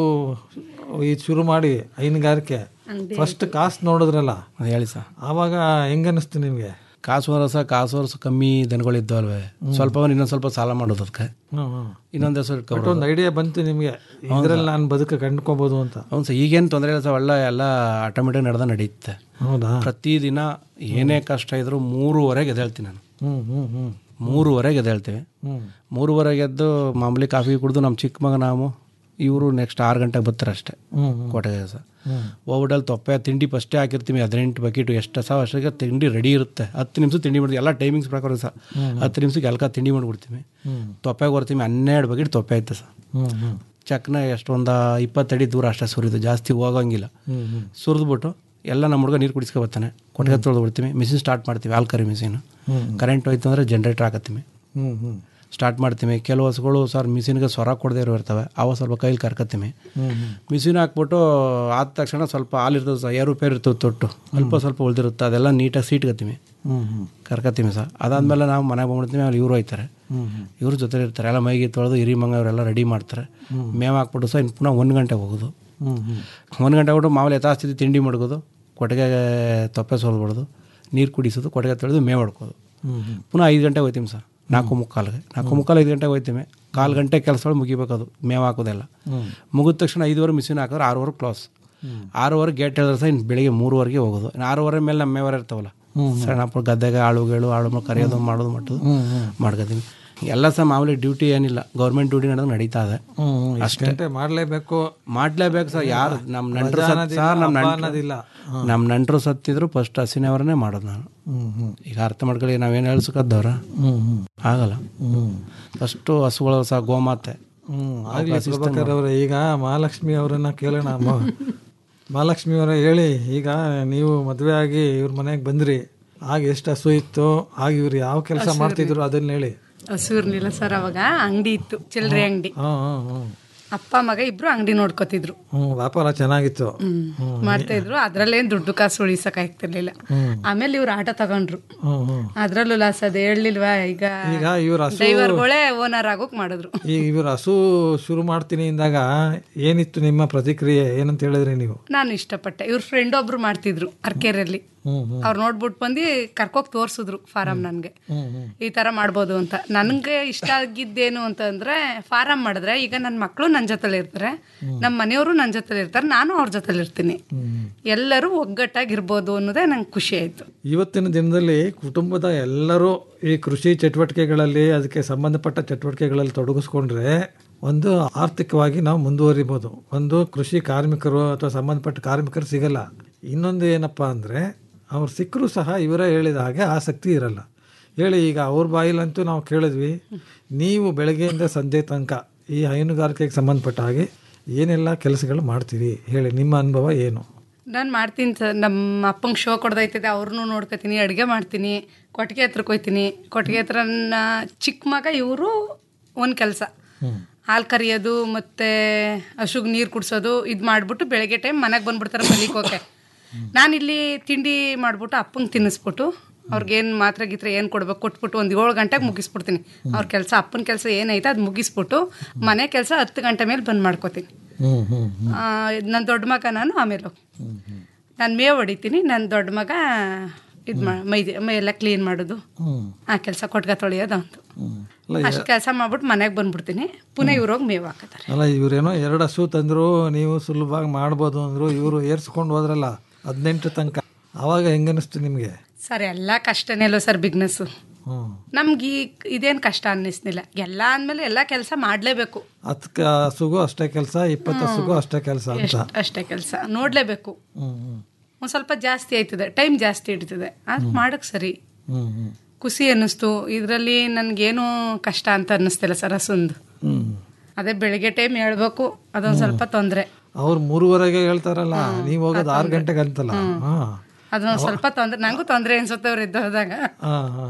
ಇದು ಶುರು ಮಾಡಿ ಹೈನುಗಾರಿಕೆ ಫಸ್ಟ್ ಕಾಸು ನೋಡಿದ್ರಲ್ಲ ಅದು ಹೇಳಿ ಸರ್ ಆವಾಗ ಹೆಂಗನ್ನಿಸ್ತು ನಿಮಗೆ ಕಾಸು ವರ್ಷ ಕಾಸು ವರ್ಷ ಕಮ್ಮಿ ದನಗಳಿದ್ದು ಅಲ್ವೇ ಸ್ವಲ್ಪ ಇನ್ನೊಂದು ಸ್ವಲ್ಪ ಸಾಲ ಮಾಡೋದು ಅದಕ್ಕೆ ಹ್ಞೂ ಹ್ಞೂ ಇನ್ನೊಂದು ಹೆಸರು ಇಟ್ಕೊಬೋದು ಒಂದು ಐಡಿಯಾ ಬಂತು ನಿಮಗೆ ಇದರಲ್ಲಿ ನಾನು ಬದುಕ ಕಂಡ್ಕೋಬೋದು ಅಂತ ಅವ್ನು ಸರ್ ಈಗೇನು ತೊಂದರೆ ಇಲ್ಲ ಸರ್ ಒಳ್ಳೆ ಎಲ್ಲ ಆಟೋಮೆಟಿಕ್ ನಡೆದ ನಡೆಯುತ್ತೆ ಹೌದಾ ಪ್ರತಿದಿನ ಏನೇ ಕಷ್ಟ ಇದ್ರೂ ಮೂರುವರೆಗೆ ಎದ್ದೇಳ್ತೀನಿ ನಾನು ಹ್ಞೂ ಹ್ಞೂ ಹ್ಞೂ ಮೂರುವರೆಗೆ ಎದ್ದೇಳ್ತೀವಿ ಹ್ಞೂ ಮೂರುವರೆಗೆ ಎದ್ದು ಮಾಮೂಲಿ ಕಾಫಿ ಕುಡಿದು ನಮ್ಮ ಚಿಕ್ಕ ಮಗ ನಾವು ಇವರು ನೆಕ್ಸ್ಟ್ ಆರು ಗಂಟೆಗೆ ಬರ್ತಾರೆ ಅಷ್ಟೇ ಹ್ಞೂ ಹ್ಞೂ ಕೋಟೆಗೆ ಸರ್ ಹೋಗ್ಬಿಟ್ಟಲ್ಲಿ ತೊಪ್ಪೆ ತಿಂಡಿ ಫಸ್ಟೇ ಹಾಕಿರ್ತೀವಿ ಹದಿನೆಂಟು ಬಕೆಟು ಎಷ್ಟು ಸಾವಿರ ಅಷ್ಟಿಗೆ ತಿಂಡಿ ರೆಡಿ ಇರುತ್ತೆ ಹತ್ತು ನಿಮಿಷ ತಿಂಡಿ ಮಾಡ್ತೀವಿ ಎಲ್ಲ ಟೈಮಿಂಗ್ಸ್ ಪ್ರಕಾರ ಸರ್ ಹತ್ತು ನಿಮಿಷಕ್ಕೆ ಎಲ್ಕ ತಿಂಡಿ ಮಾಡಿಬಿಡ್ತೀವಿ ತೊಪ್ಪೆಗೆ ಬರ್ತೀವಿ ಹನ್ನೆರಡು ಬಕೆಟ್ ತೊಪ್ಪೆ ಐತೆ ಸರ್ ಹ್ಞೂ ಹ್ಞೂ ಚಕ್ನ ಎಷ್ಟೊಂದು ಇಪ್ಪತ್ತಡಿ ದೂರ ಅಷ್ಟೇ ಸುರಿದು ಜಾಸ್ತಿ ಹೋಗೋಂಗಿಲ್ಲ ಹ್ಞೂ ಹ್ಞೂ ಸುರಿದ್ಬಿಟ್ಟು ಎಲ್ಲ ನಮ್ಮ ಹುಡುಗ ನೀರು ಕುಡಿಸ್ಕೊ ಬರ್ತಾನೆ ಕೊಟ್ಟಿಗೆ ತೊಳೆದು ಬಿಡ್ತೀವಿ ಮಿಷಿನ್ ಸ್ಟಾರ್ಟ್ ಮಾಡ್ತೀವಿ ಆಲ್ಕರಿ ಮಿಷಿನ್ ಕರೆಂಟ್ ಹೋಯ್ತು ಅಂದರೆ ಜನ್ರೇಟರ್ ಹಾಕತ್ತೀವಿ ಹ್ಞೂ ಹ್ಞೂ ಸ್ಟಾರ್ಟ್ ಮಾಡ್ತೀವಿ ಕೆಲವು ಹಸುಗಳು ಸರ್ ಮಿಷಿನ್ಗೆ ಸ್ವರ ಕೊಡದೇ ಇರೋ ಇರ್ತವೆ ಅವ ಸ್ವಲ್ಪ ಕೈಲಿ ಕರ್ಕತ್ತೀವಿ ಹ್ಞೂ ಹ್ಞೂ ಮಿಷಿನ್ ಹಾಕ್ಬಿಟ್ಟು ಆದ ತಕ್ಷಣ ಸ್ವಲ್ಪ ಹಾಲು ಇರ್ತದೆ ಸರ್ ಏರು ಪೇರು ಇರ್ತದೆ ತೊಟ್ಟು ಅಲ್ಪ ಸ್ವಲ್ಪ ಉಳಿದಿರುತ್ತೆ ಅದೆಲ್ಲ ನೀಟಾಗಿ ಸೀಟ್ಕತ್ತೀವಿ ಹ್ಞೂ ಹ್ಞೂ ಕರ್ಕತ್ತೀವಿ ಸರ್ ಅದಾದಮೇಲೆ ನಾವು ಮನೆಗೆ ಬಂದ್ಬಿಡ್ತೀವಿ ಅಲ್ಲಿ ಇವರು ಹೋಯ್ತಾರೆ ಹ್ಞೂ ಹ್ಞೂ ಇವ್ರ ಜೊತೆ ಇರ್ತಾರೆ ಎಲ್ಲ ಮೈಗೆ ತೊಳೆದು ಹಿರಿ ಮಂಗ ಅವರೆಲ್ಲ ರೆಡಿ ಮಾಡ್ತಾರೆ ಮೇವು ಹಾಕ್ಬಿಟ್ಟು ಸರ್ ಇನ್ನು ಪುನಃ ಒಂದು ಗಂಟೆ ಹೋಗೋದು ಹ್ಞೂ ಹ್ಞೂ ಒಂದು ಗಂಟೆ ಬಿಟ್ಟು ಮಾಮೂಲಿ ಯಥಾಸ್ಥಿತಿ ತಿಂಡಿ ಮಡಗೋದು ಕೊಟ್ಟಿಗೆ ತೊಪ್ಪೆ ಸೋಲ್ಬಿಡೋದು ನೀರು ಕುಡಿಸೋದು ಕೊಟ್ಟಿಗೆ ತೊಳೆದು ಮೇವು ಹೊಡ್ಕೋದು ಹ್ಞೂ ಹ್ಞೂ ಪುನಃ ಐದು ಗಂಟೆಗೆ ಹೋಯ್ತೀವಿ ಸರ್ ನಾಲ್ಕು ಮುಕ್ಕಾಲ್ಗೆ ನಾಲ್ಕು ಮುಕ್ಕಾಲು ಐದು ಗಂಟೆಗೆ ಹೋಯ್ತೀವಿ ಕಾಲು ಗಂಟೆ ಕೆಲಸಗಳು ಮುಗಿಬೇಕದು ಮೇವು ಹಾಕೋದೆಲ್ಲ ಮುಗಿದ ತಕ್ಷಣ ಐದುವರೆ ಮಿಷಿನ್ ಹಾಕಿದ್ರೆ ಆರೂವರೆ ಕ್ಲಾಸ್ ಆರೂವರೆ ಗೇಟ್ ಹೇಳಿದ್ರೆ ಸರ್ ಇನ್ನು ಬೆಳಿಗ್ಗೆ ಮೂರುವರೆಗೆ ಹೋಗೋದು ಇನ್ನು ಆರೂವರೆ ಮೇಲೆ ನಮ್ಮ ಮೇವರ ಇರ್ತಾವಲ್ಲ ಸಣ್ಣ ಗದ್ದೆಗೆ ಆಳುಗಳು ಆಳು ಕರೆಯೋದು ಮಾಡೋದು ಮಟ್ಟದು ಮಾಡ್ಕೋತೀವಿ ಎಲ್ಲ ಸಹ ಮಾಮೂಲಿ ಡ್ಯೂಟಿ ಏನಿಲ್ಲ ಗೌರ್ಮೆಂಟ್ ಡ್ಯೂಟಿ ನಡೆದು ನಡೀತಾ ಇದೆ ಹ್ಞೂ ಅಷ್ಟು ಗಂಟೆ ಮಾಡಲೇಬೇಕು ಮಾಡ್ಲೇಬೇಕು ಸರ್ ಯಾರು ನಮ್ಮ ನೆಂಟರು ಸತ್ ಸರ್ ನಮ್ಮ ಅನ್ನೋದಿಲ್ಲ ನಮ್ಮ ನೆಂಟರು ಸತ್ತಿದ್ರು ಫಸ್ಟ್ ಹಸಿನವರನ್ನೇ ಮಾಡೋದು ನಾನು ಹ್ಞೂ ಹ್ಞೂ ಈಗ ಅರ್ಥ ಮಾಡ್ಕೊಳ್ಳಿ ನಾವೇನು ಹೇಳ್ಸಕ್ಕದ್ದವ್ರ ಹ್ಞೂ ಹ್ಞೂ ಆಗಲ್ಲ ಹ್ಞೂ ಫಸ್ಟು ಹಸುಗಳು ಸಹ ಗೋಮಾತೆ ಹ್ಞೂ ಆಗಲಿ ಪ್ರಭಾಕರ್ ಅವರೇ ಈಗ ಮಹಾಲಕ್ಷ್ಮಿ ಅವರನ್ನ ಕೇಳೋಣ ಮ- ಮಹಾಲಕ್ಷ್ಮಿ ಅವರೇ ಹೇಳಿ ಈಗ ನೀವು ಮದುವೆ ಆಗಿ ಇವ್ರ ಮನೆಗೆ ಬಂದ್ರಿ ಆಗ ಎಷ್ಟು ಹಸು ಇತ್ತು ಆಗ ಇವ್ರು ಯಾವ ಕೆಲಸ ಮಾಡ್ತಿದ್ರು ಅದನ್ನ ಹೇಳಿ ಹಸು ಇರ್ಲಿಲ್ಲ ಸರ್ ಅವಾಗ ಅಂಗಡಿ ಇತ್ತು ಚಿಲ್ಲರೆ ಅಂಗಡಿ ಹಾಂ ಹಾಂ ಹ್ಞೂ ಅಪ್ಪ ಮಗ ಇಬ್ರು ಅಂಗಡಿ ನೋಡ್ಕೋತಿದ್ರು ಹ್ಞೂ ವ್ಯಾಪಾರ ಚೆನ್ನಾಗಿತ್ತು ಹ್ಮ್ ಮಾಡ್ತಾ ಇದ್ರು ಅದ್ರಲ್ಲೇನ್ ದುಡ್ಡು ಕಾಸು ಉಳಿಸಕ್ ಆಗ್ತಿರ್ಲಿಲ್ಲ ಆಮೇಲೆ ಇವ್ರು ಆಟೋ ತಗೊಂಡ್ರು ಹ್ಞೂ ಹ್ಞೂ ಅದ್ರಲ್ಲೂ ಲಾಸ್ ಅದ್ ಹೇಳಿಲ್ವಾ ಈಗ ಈಗ ಇವ್ರ ಹಸು ಡ್ರೈವರ್ಗಳೇ ಓನರ್ ಆಗೋಕ್ ಮಾಡಿದ್ರು ಈಗ ಇವ್ರ ಹಸು ಶುರು ಮಾಡ್ತೀನಿ ಅಂದಾಗ ಏನಿತ್ತು ನಿಮ್ಮ ಪ್ರತಿಕ್ರಿಯೆ ಏನಂತ ಹೇಳಿದ್ರಿ ನೀವು ನಾನು ಇಷ್ಟಪಟ್ಟೆ ಇವ್ರ ಫ್ರೆಂಡ್ ಒಬ್ರು ಮಾಡ್ತಿದ್ರು ಅರ್ಕೆರೆಯಲ್ಲಿ ಹ್ಞೂ ಹ್ಞೂ ಅವ್ರು ನೋಡ್ಬಿಟ್ಟು ಬಂದು ಕರ್ಕೋಕ್ ತೋರ್ಸಿದ್ರು ಫಾರಂ ನನ್ಗೆ ಹ್ಞೂ ಹ್ಞೂ ಈ ತರ ಮಾಡ್ಬೋದು ಅಂತ ನನ್ಗೆ ಇಷ್ಟ ಆಗಿದ್ದೇನು ಅಂತಂದ್ರೆ ಫಾರಂ ಮಾಡಿದ್ರೆ ಈಗ ನನ್ನ ಮಕ್ಕಳು ನನ್ನ ಜೊತೆಲಿ ಇರ್ತಾರೆ ನಮ್ಮ ಮನೆಯವರು ನನ್ನ ಜೊತೆಲಿ ಇರ್ತಾರೆ ನಾನು ಅವ್ರ ಜೊತೆಲಿ ಇರ್ತೀನಿ ಎಲ್ಲರೂ ಒಗ್ಗಟ್ಟಾಗಿರ್ಬೋದು ಅನ್ನೋದೇ ನಂಗೆ ಖುಷಿ ಆಯ್ತು ಇವತ್ತಿನ ದಿನದಲ್ಲಿ ಕುಟುಂಬದ ಎಲ್ಲರೂ ಈ ಕೃಷಿ ಚಟುವಟಿಕೆಗಳಲ್ಲಿ ಅದಕ್ಕೆ ಸಂಬಂಧಪಟ್ಟ ಚಟುವಟಿಕೆಗಳಲ್ಲಿ ತೊಡಗಿಸ್ಕೊಂಡ್ರೆ ಒಂದು ಆರ್ಥಿಕವಾಗಿ ನಾವು ಮುಂದುವರಿಬೋದು ಒಂದು ಕೃಷಿ ಕಾರ್ಮಿಕರು ಅಥವಾ ಸಂಬಂಧಪಟ್ಟ ಕಾರ್ಮಿಕರು ಸಿಗಲ್ಲ ಇನ್ನೊಂದು ಏನಪ್ಪ ಅಂದರೆ ಅವ್ರು ಸಿಕ್ಕರೂ ಸಹ ಇವರೇ ಹೇಳಿದ ಹಾಗೆ ಆಸಕ್ತಿ ಇರಲ್ಲ ಹೇಳಿ ಈಗ ಅವ್ರ ಬಾಯಿಲಂತೂ ನಾವು ಕೇಳಿದ್ವಿ ನೀವು ಬೆಳಗ್ಗೆಯಿಂದ ಸಂಜೆ ತನಕ ಈ ಹೈನುಗಾರಿಕೆಗೆ ಸಂಬಂಧಪಟ್ಟ ಹಾಗೆ ಏನೆಲ್ಲ ಕೆಲಸಗಳು ಮಾಡ್ತೀರಿ ಹೇಳಿ ನಿಮ್ಮ ಅನುಭವ ಏನು ನಾನು ಮಾಡ್ತೀನಿ ಸರ್ ನಮ್ಮ ಅಪ್ಪಂಗೆ ಶೋ ಕೊಡ್ದೈತಿದೆ ಅವ್ರನ್ನೂ ನೋಡ್ಕೊತೀನಿ ಅಡುಗೆ ಮಾಡ್ತೀನಿ ಕೊಟ್ಟಿಗೆ ಹತ್ರಕ್ಕೆ ಹೋಗ್ತೀನಿ ಕೊಟ್ಟಿಗೆ ಹತ್ರ ನನ್ನ ಚಿಕ್ಕ ಮಗ ಇವರು ಒಂದು ಕೆಲಸ ಹಾಲು ಕರಿಯೋದು ಮತ್ತು ಹಸುಗೆ ನೀರು ಕುಡಿಸೋದು ಇದು ಮಾಡಿಬಿಟ್ಟು ಬೆಳಗ್ಗೆ ಟೈಮ್ ಮನೆಗೆ ಬಂದ್ಬಿಡ್ತಾರೆ ಮಲಿಕೋಕೆ ನಾನಿಲ್ಲಿ ತಿಂಡಿ ಮಾಡಿಬಿಟ್ಟು ಅಪ್ಪಂಗೆ ತಿನ್ನಿಸ್ಬಿಟ್ಟು ಅವ್ರಿಗೇನು ಮಾತ್ರೆ ಗೀತ್ರೆ ಏನು ಕೊಡ್ಬೇಕು ಕೊಟ್ಬಿಟ್ಟು ಒಂದು ಏಳು ಗಂಟೆಗೆ ಮುಗಿಸ್ಬಿಡ್ತೀನಿ ಅವ್ರ ಕೆಲಸ ಅಪ್ಪನ ಕೆಲಸ ಏನೈತೆ ಅದು ಮುಗಿಸ್ಬಿಟ್ಟು ಮನೆ ಕೆಲಸ ಹತ್ತು ಗಂಟೆ ಮೇಲೆ ಬಂದ್ ಮಾಡ್ಕೋತೀನಿ ಹ್ಞೂ ಹ್ಞೂ ನನ್ನ ದೊಡ್ಡ ಮಗ ನಾನು ಆಮೇಲೆ ಹೋಗಿ ನಾನು ಮೇವು ಹೊಡಿತೀನಿ ನನ್ನ ದೊಡ್ಡ ಮಗ ಇದು ಮಾ ಮೈದೆ ಮೈ ಎಲ್ಲ ಕ್ಲೀನ್ ಮಾಡೋದು ಹ್ಞೂ ಆ ಕೆಲಸ ಕೊಟ್ಗೆ ತೊಳೆಯೋದು ಅಂತ ಅಲ್ಲ ಅಷ್ಟು ಕೆಲಸ ಮಾಡ್ಬಿಟ್ಟು ಮನೆಗೆ ಬಂದ್ಬಿಡ್ತೀನಿ ಪುನಃ ಇವ್ರು ಹೋಗಿ ಮೇವು ಹಾಕತಾರೆ ಅಲ್ಲ ಇವರೇನೋ ಎರಡು ಹಸು ತಂದ್ರು ನೀವು ಸುಲಭವಾಗಿ ಮಾಡ್ಬೋದು ಅಂದ್ರು ಇವರು ಏರ್ಸ್ಕೊಂಡು ಹೋದ್ರಲ್ಲ ಹದಿನೆಂಟು ತನಕ ಅವಾಗ ಹೆಂಗನಿಸ್ತು ನಿಮಗೆ ಸರ್ ಎಲ್ಲ ಕಷ್ಟನೇ ಅಲ್ವ ಸರ್ ಬಿಗ್ನೆಸ್ಸು ಹ್ಞೂ ನಮ್ಗೆ ಈ ಇದೇನು ಕಷ್ಟ ಅನ್ನಿಸ್ನಿಲ್ಲ ಎಲ್ಲ ಅಂದಮೇಲೆ ಎಲ್ಲ ಕೆಲಸ ಮಾಡಲೇಬೇಕು ಹತ್ತು ಹಸುಗೂ ಅಷ್ಟೇ ಕೆಲಸ ಇಪ್ಪತ್ತು ಹಸುಗೂ ಅಷ್ಟೇ ಕೆಲಸ ಅಂತ ಅಷ್ಟೇ ಕೆಲಸ ನೋಡಲೇಬೇಕು ಹ್ಞೂ ಹ್ಞೂ ಒಂದು ಸ್ವಲ್ಪ ಜಾಸ್ತಿ ಆಯ್ತದೆ ಟೈಮ್ ಜಾಸ್ತಿ ಹಿಡಿತದೆ ಅದು ಮಾಡಕ್ಕೆ ಸರಿ ಹ್ಞೂ ಹ್ಞೂ ಖುಷಿ ಅನ್ನಿಸ್ತು ಇದರಲ್ಲಿ ನನಗೇನು ಕಷ್ಟ ಅಂತ ಅನ್ನಿಸ್ತಿಲ್ಲ ಸರ್ ಹಸುಂದು ಹ್ಞೂ ಅದೇ ಬೆಳಿಗ್ಗೆ ಟೈಮ್ ಹೇಳ್ಬೇಕು ಅದೊಂದು ಸ್ವಲ್ಪ ತೊಂದರೆ ಅವ್ರು ಮೂರುವರೆಗೆ ಹೇಳ್ತಾರಲ್ಲ ನೀವು ಹೋಗೋದು ಆರು ಗಂಟೆಗೆ ಅಂತಲ್ಲ ಹಾಂ ಅದೊಂದು ಸ್ವಲ್ಪ ತೊಂದರೆ ನಂಗೂ ತೊಂದರೆ ಅನ್ಸುತ್ತೆ ಅವ್ರು ಇದ್ದೋದಾಗ ಹಾಂ ಹಾಂ ಹಾಂ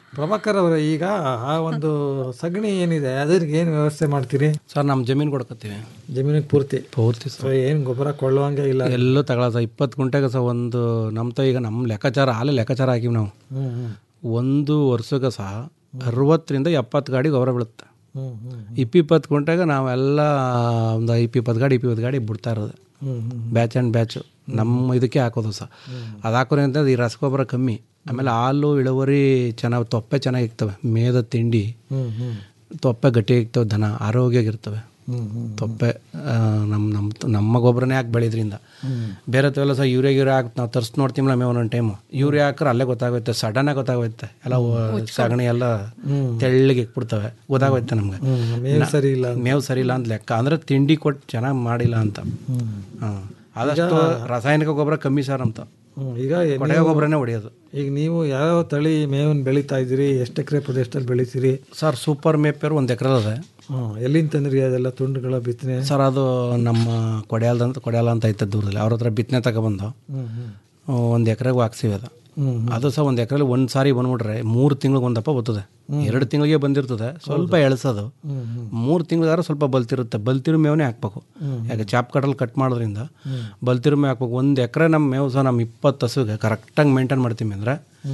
ಪ್ರಭಾಕರ್ ಅವರೇ ಈಗ ಆ ಒಂದು ಸಗಣಿ ಏನಿದೆ ಅದಕ್ಕೆ ಏನು ವ್ಯವಸ್ಥೆ ಮಾಡ್ತೀರಿ ಸರ್ ನಮ್ಮ ಜಮೀನು ಕೊಡ್ಕೊತೀವಿ ಜಮೀನಿಗೆ ಪೂರ್ತಿ ಪೂರ್ತಿ ಸರ್ ಸೊ ಏನು ಗೊಬ್ಬರ ಕೊಳ್ಳುವಂಗೆ ಇಲ್ಲ ಎಲ್ಲೂ ತಗೊಳ ಸರ್ ಇಪ್ಪತ್ತು ಗುಂಟೆಗೆ ಸಹ ಒಂದು ನಮ್ಮ ತ ಈಗ ನಮ್ಮ ಲೆಕ್ಕಾಚಾರ ಹಾಲೇ ಲೆಕ್ಕಾಚಾರ ಹಾಕಿವಿ ನಾವು ಹ್ಮ್ ಹ್ಮ್ ಒಂದು ವರ್ಷಕ್ಕೆ ಸಹ ಅರವತ್ತರಿಂದ ಎಪ್ಪತ್ತು ಗಾಡಿ ಗೊಬ್ಬರ ಬೀಳುತ್ತೆ ಹ್ಮ್ ಹ್ಮ್ ಇಪ್ಪಿಪ್ಪತ್ತು ಗುಂಟೆಗೆ ನಾವೆಲ್ಲ ಒಂದು ಇಪ್ಪಿಪ್ಪತ್ತು ಗಾಡಿ ಇಪ್ಪಿಪ್ಪತ್ತು ಗಾಡಿ ಬಿಡ್ತಾ ಇರೋದು ಹ್ಮ್ ಹ್ಮ್ ಬ್ಯಾಚ್ ಆ್ಯಂಡ್ ಬ್ಯಾಚು ನಮ್ಮ ಇದಕ್ಕೆ ಹಾಕೋದು ಸಹ ಅದು ಹಾಕೋರಿ ಅಂತ ಈ ರಸಗೊಬ್ಬರ ಕಮ್ಮಿ ಆಮೇಲೆ ಹಾಲು ಇಳುವರಿ ಚೆನ್ನಾಗಿ ತೊಪ್ಪೆ ಚೆನ್ನಾಗಿ ಇರ್ತವೆ ಮೇದ ತಿಂಡಿ ಹ್ಮ್ ಹ್ಮ್ ತೊಪ್ಪೆ ಗಟ್ಟಿಯಾಗಿ ಇರ್ತವೆ ದನ ಆರೋಗ್ಯವಾಗಿರ್ತವೆ ಹ್ಮ್ ಹ್ಮ್ ತೊಪ್ಪೆ ಆ, ನಮ್ಮ ನಮ್ಮ ನಮ್ಮ ಗೊಬ್ಬರನೇ ಹಾಕಿ ಬೆಳೆದ್ರಿಂದ ಬೇರೆ ತವೆಲ್ಲ ಸಹ ಯೂರಿಯಾ ಯೂರಿಯಾ ಹಾಕಿ ನಾವು ತರ್ಸಿ ನೋಡ್ತೀವಲ್ಲ ಮೇವು ಒಂದೊಂದು ಟೈಮು ಯೂರಿಯಾ ಹಾಕ್ರೆ ಅಲ್ಲೇ ಗೊತ್ತಾಗುತ್ತೆ ಸಡನ್ನಾಗಿ ಗೊತ್ತಾಗುತ್ತೆ ಎಲ್ಲ ವ- ಸಗಣಿ ಎಲ್ಲ ತೆಳ್ಳಗೆ ಇಕ್ಬಿಡ್ತವೆ ಗೊತ್ತಾಗುತ್ತೆ ನಮ್ಗೆ ಮೇವು ಸರಿ ಇಲ್ಲ ಮೇವು ಸರಿ ಇಲ್ಲ ಅಂತ ಲೆಕ್ಕ ಅಂದ್ರೆ ತಿಂಡಿ ಕೊಟ್ಟು ಚೆನ್ನಾಗಿ ಮಾಡಿಲ್ಲ ಅಂತ ಹಾಂ ಆದಷ್ಟು ರಾಸಾಯನಿಕ ಗೊಬ್ಬರ ಕಮ್ಮಿ ಸರ್ ಅಂತ ಹ್ಮ್ ಈಗ ಏ- ಕೊಟ್ಟಿಗೆ ಗೊಬ್ಬರನೇ ಹೊಡೆಯೋದು ಈಗ ನೀವು ಯಾವ ತಳಿ ಮೇವನ್ನು ಬೆಳೀತಾ ಇದ್ದೀರಿ ಎಷ್ಟು ಎಕರೆ ಪ್ರದೇಶದಲ್ಲಿ ಬೆಳಿತೀರಿ ಸರ್ ಸೂಪರ್ ಮೇಪೇರು ಒಂದು ಎಕರೆ ಅದೇ ಹ್ಮ್ ಎಲ್ಲಿಂದ ತಂದ್ರಿ ಅದೆಲ್ಲ ತುಂಡುಗಳ ಬಿತ್ತನೆ ಸರ್ ಅದು ನಮ್ಮ ಕೊಡೆಯಾಲ್ದಂತ ಕೊಡೆಯಾಲ ಅಂತ ಐತೆ ದೂರದಲ್ಲಿ ಅವ್ರ ಹತ್ರ ಬಿತ್ತನೆ ತಗೊಬಂದು ಹ್ಮ್ ಹ್ಮ್ ಒಂದು ಎಕರೆಗೆ ಹಾಕ್ಸಿವಿ ಅದು ಹ್ಮ್ ಅದು ಸಹ ಒಂದು ಎಕರೆಲಿ ಒಂದು ಸಾರಿ ಬಂದ್ಬಿಟ್ರೆ ಮೂರು ತಿಂಗಳಿಗೆ ಒಂದಪ್ಪ ಬರ್ತದೆ ಎರಡು ತಿಂಗಳಿಗೆ ಬಂದಿರ್ತದೆ ಸ್ವಲ್ಪ ಎಳ್ಸೋದು ಮೂರು ತಿಂಗಳಿಗಾದ್ರೆ ಸ್ವಲ್ಪ ಬಲ್ತಿರುತ್ತೆ ಬಲ್ತಿರು ಮೇವನೇ ಹಾಕ್ಬೇಕು ಯಾಕೆ ಚಾಪ್ ಕಟ್ಟಲ್ಲಿ ಕಟ್ ಮಾಡೋದ್ರಿಂದ ಬಲ್ತಿರು ಮೇವು ಹಾಕ್ಬೇಕು ಒಂದು ಎಕರೆ ನಮ್ಮ ಮೇವು ಸಹ ನಮ್ಮ ಇಪ್ಪತ್ತು ಹಸುಗೆ ಕರೆಕ್ಟಾಗಿ ಮೇಂಟೈನ್ ಮಾಡ್ತೀವಿ ಅಂದರೆ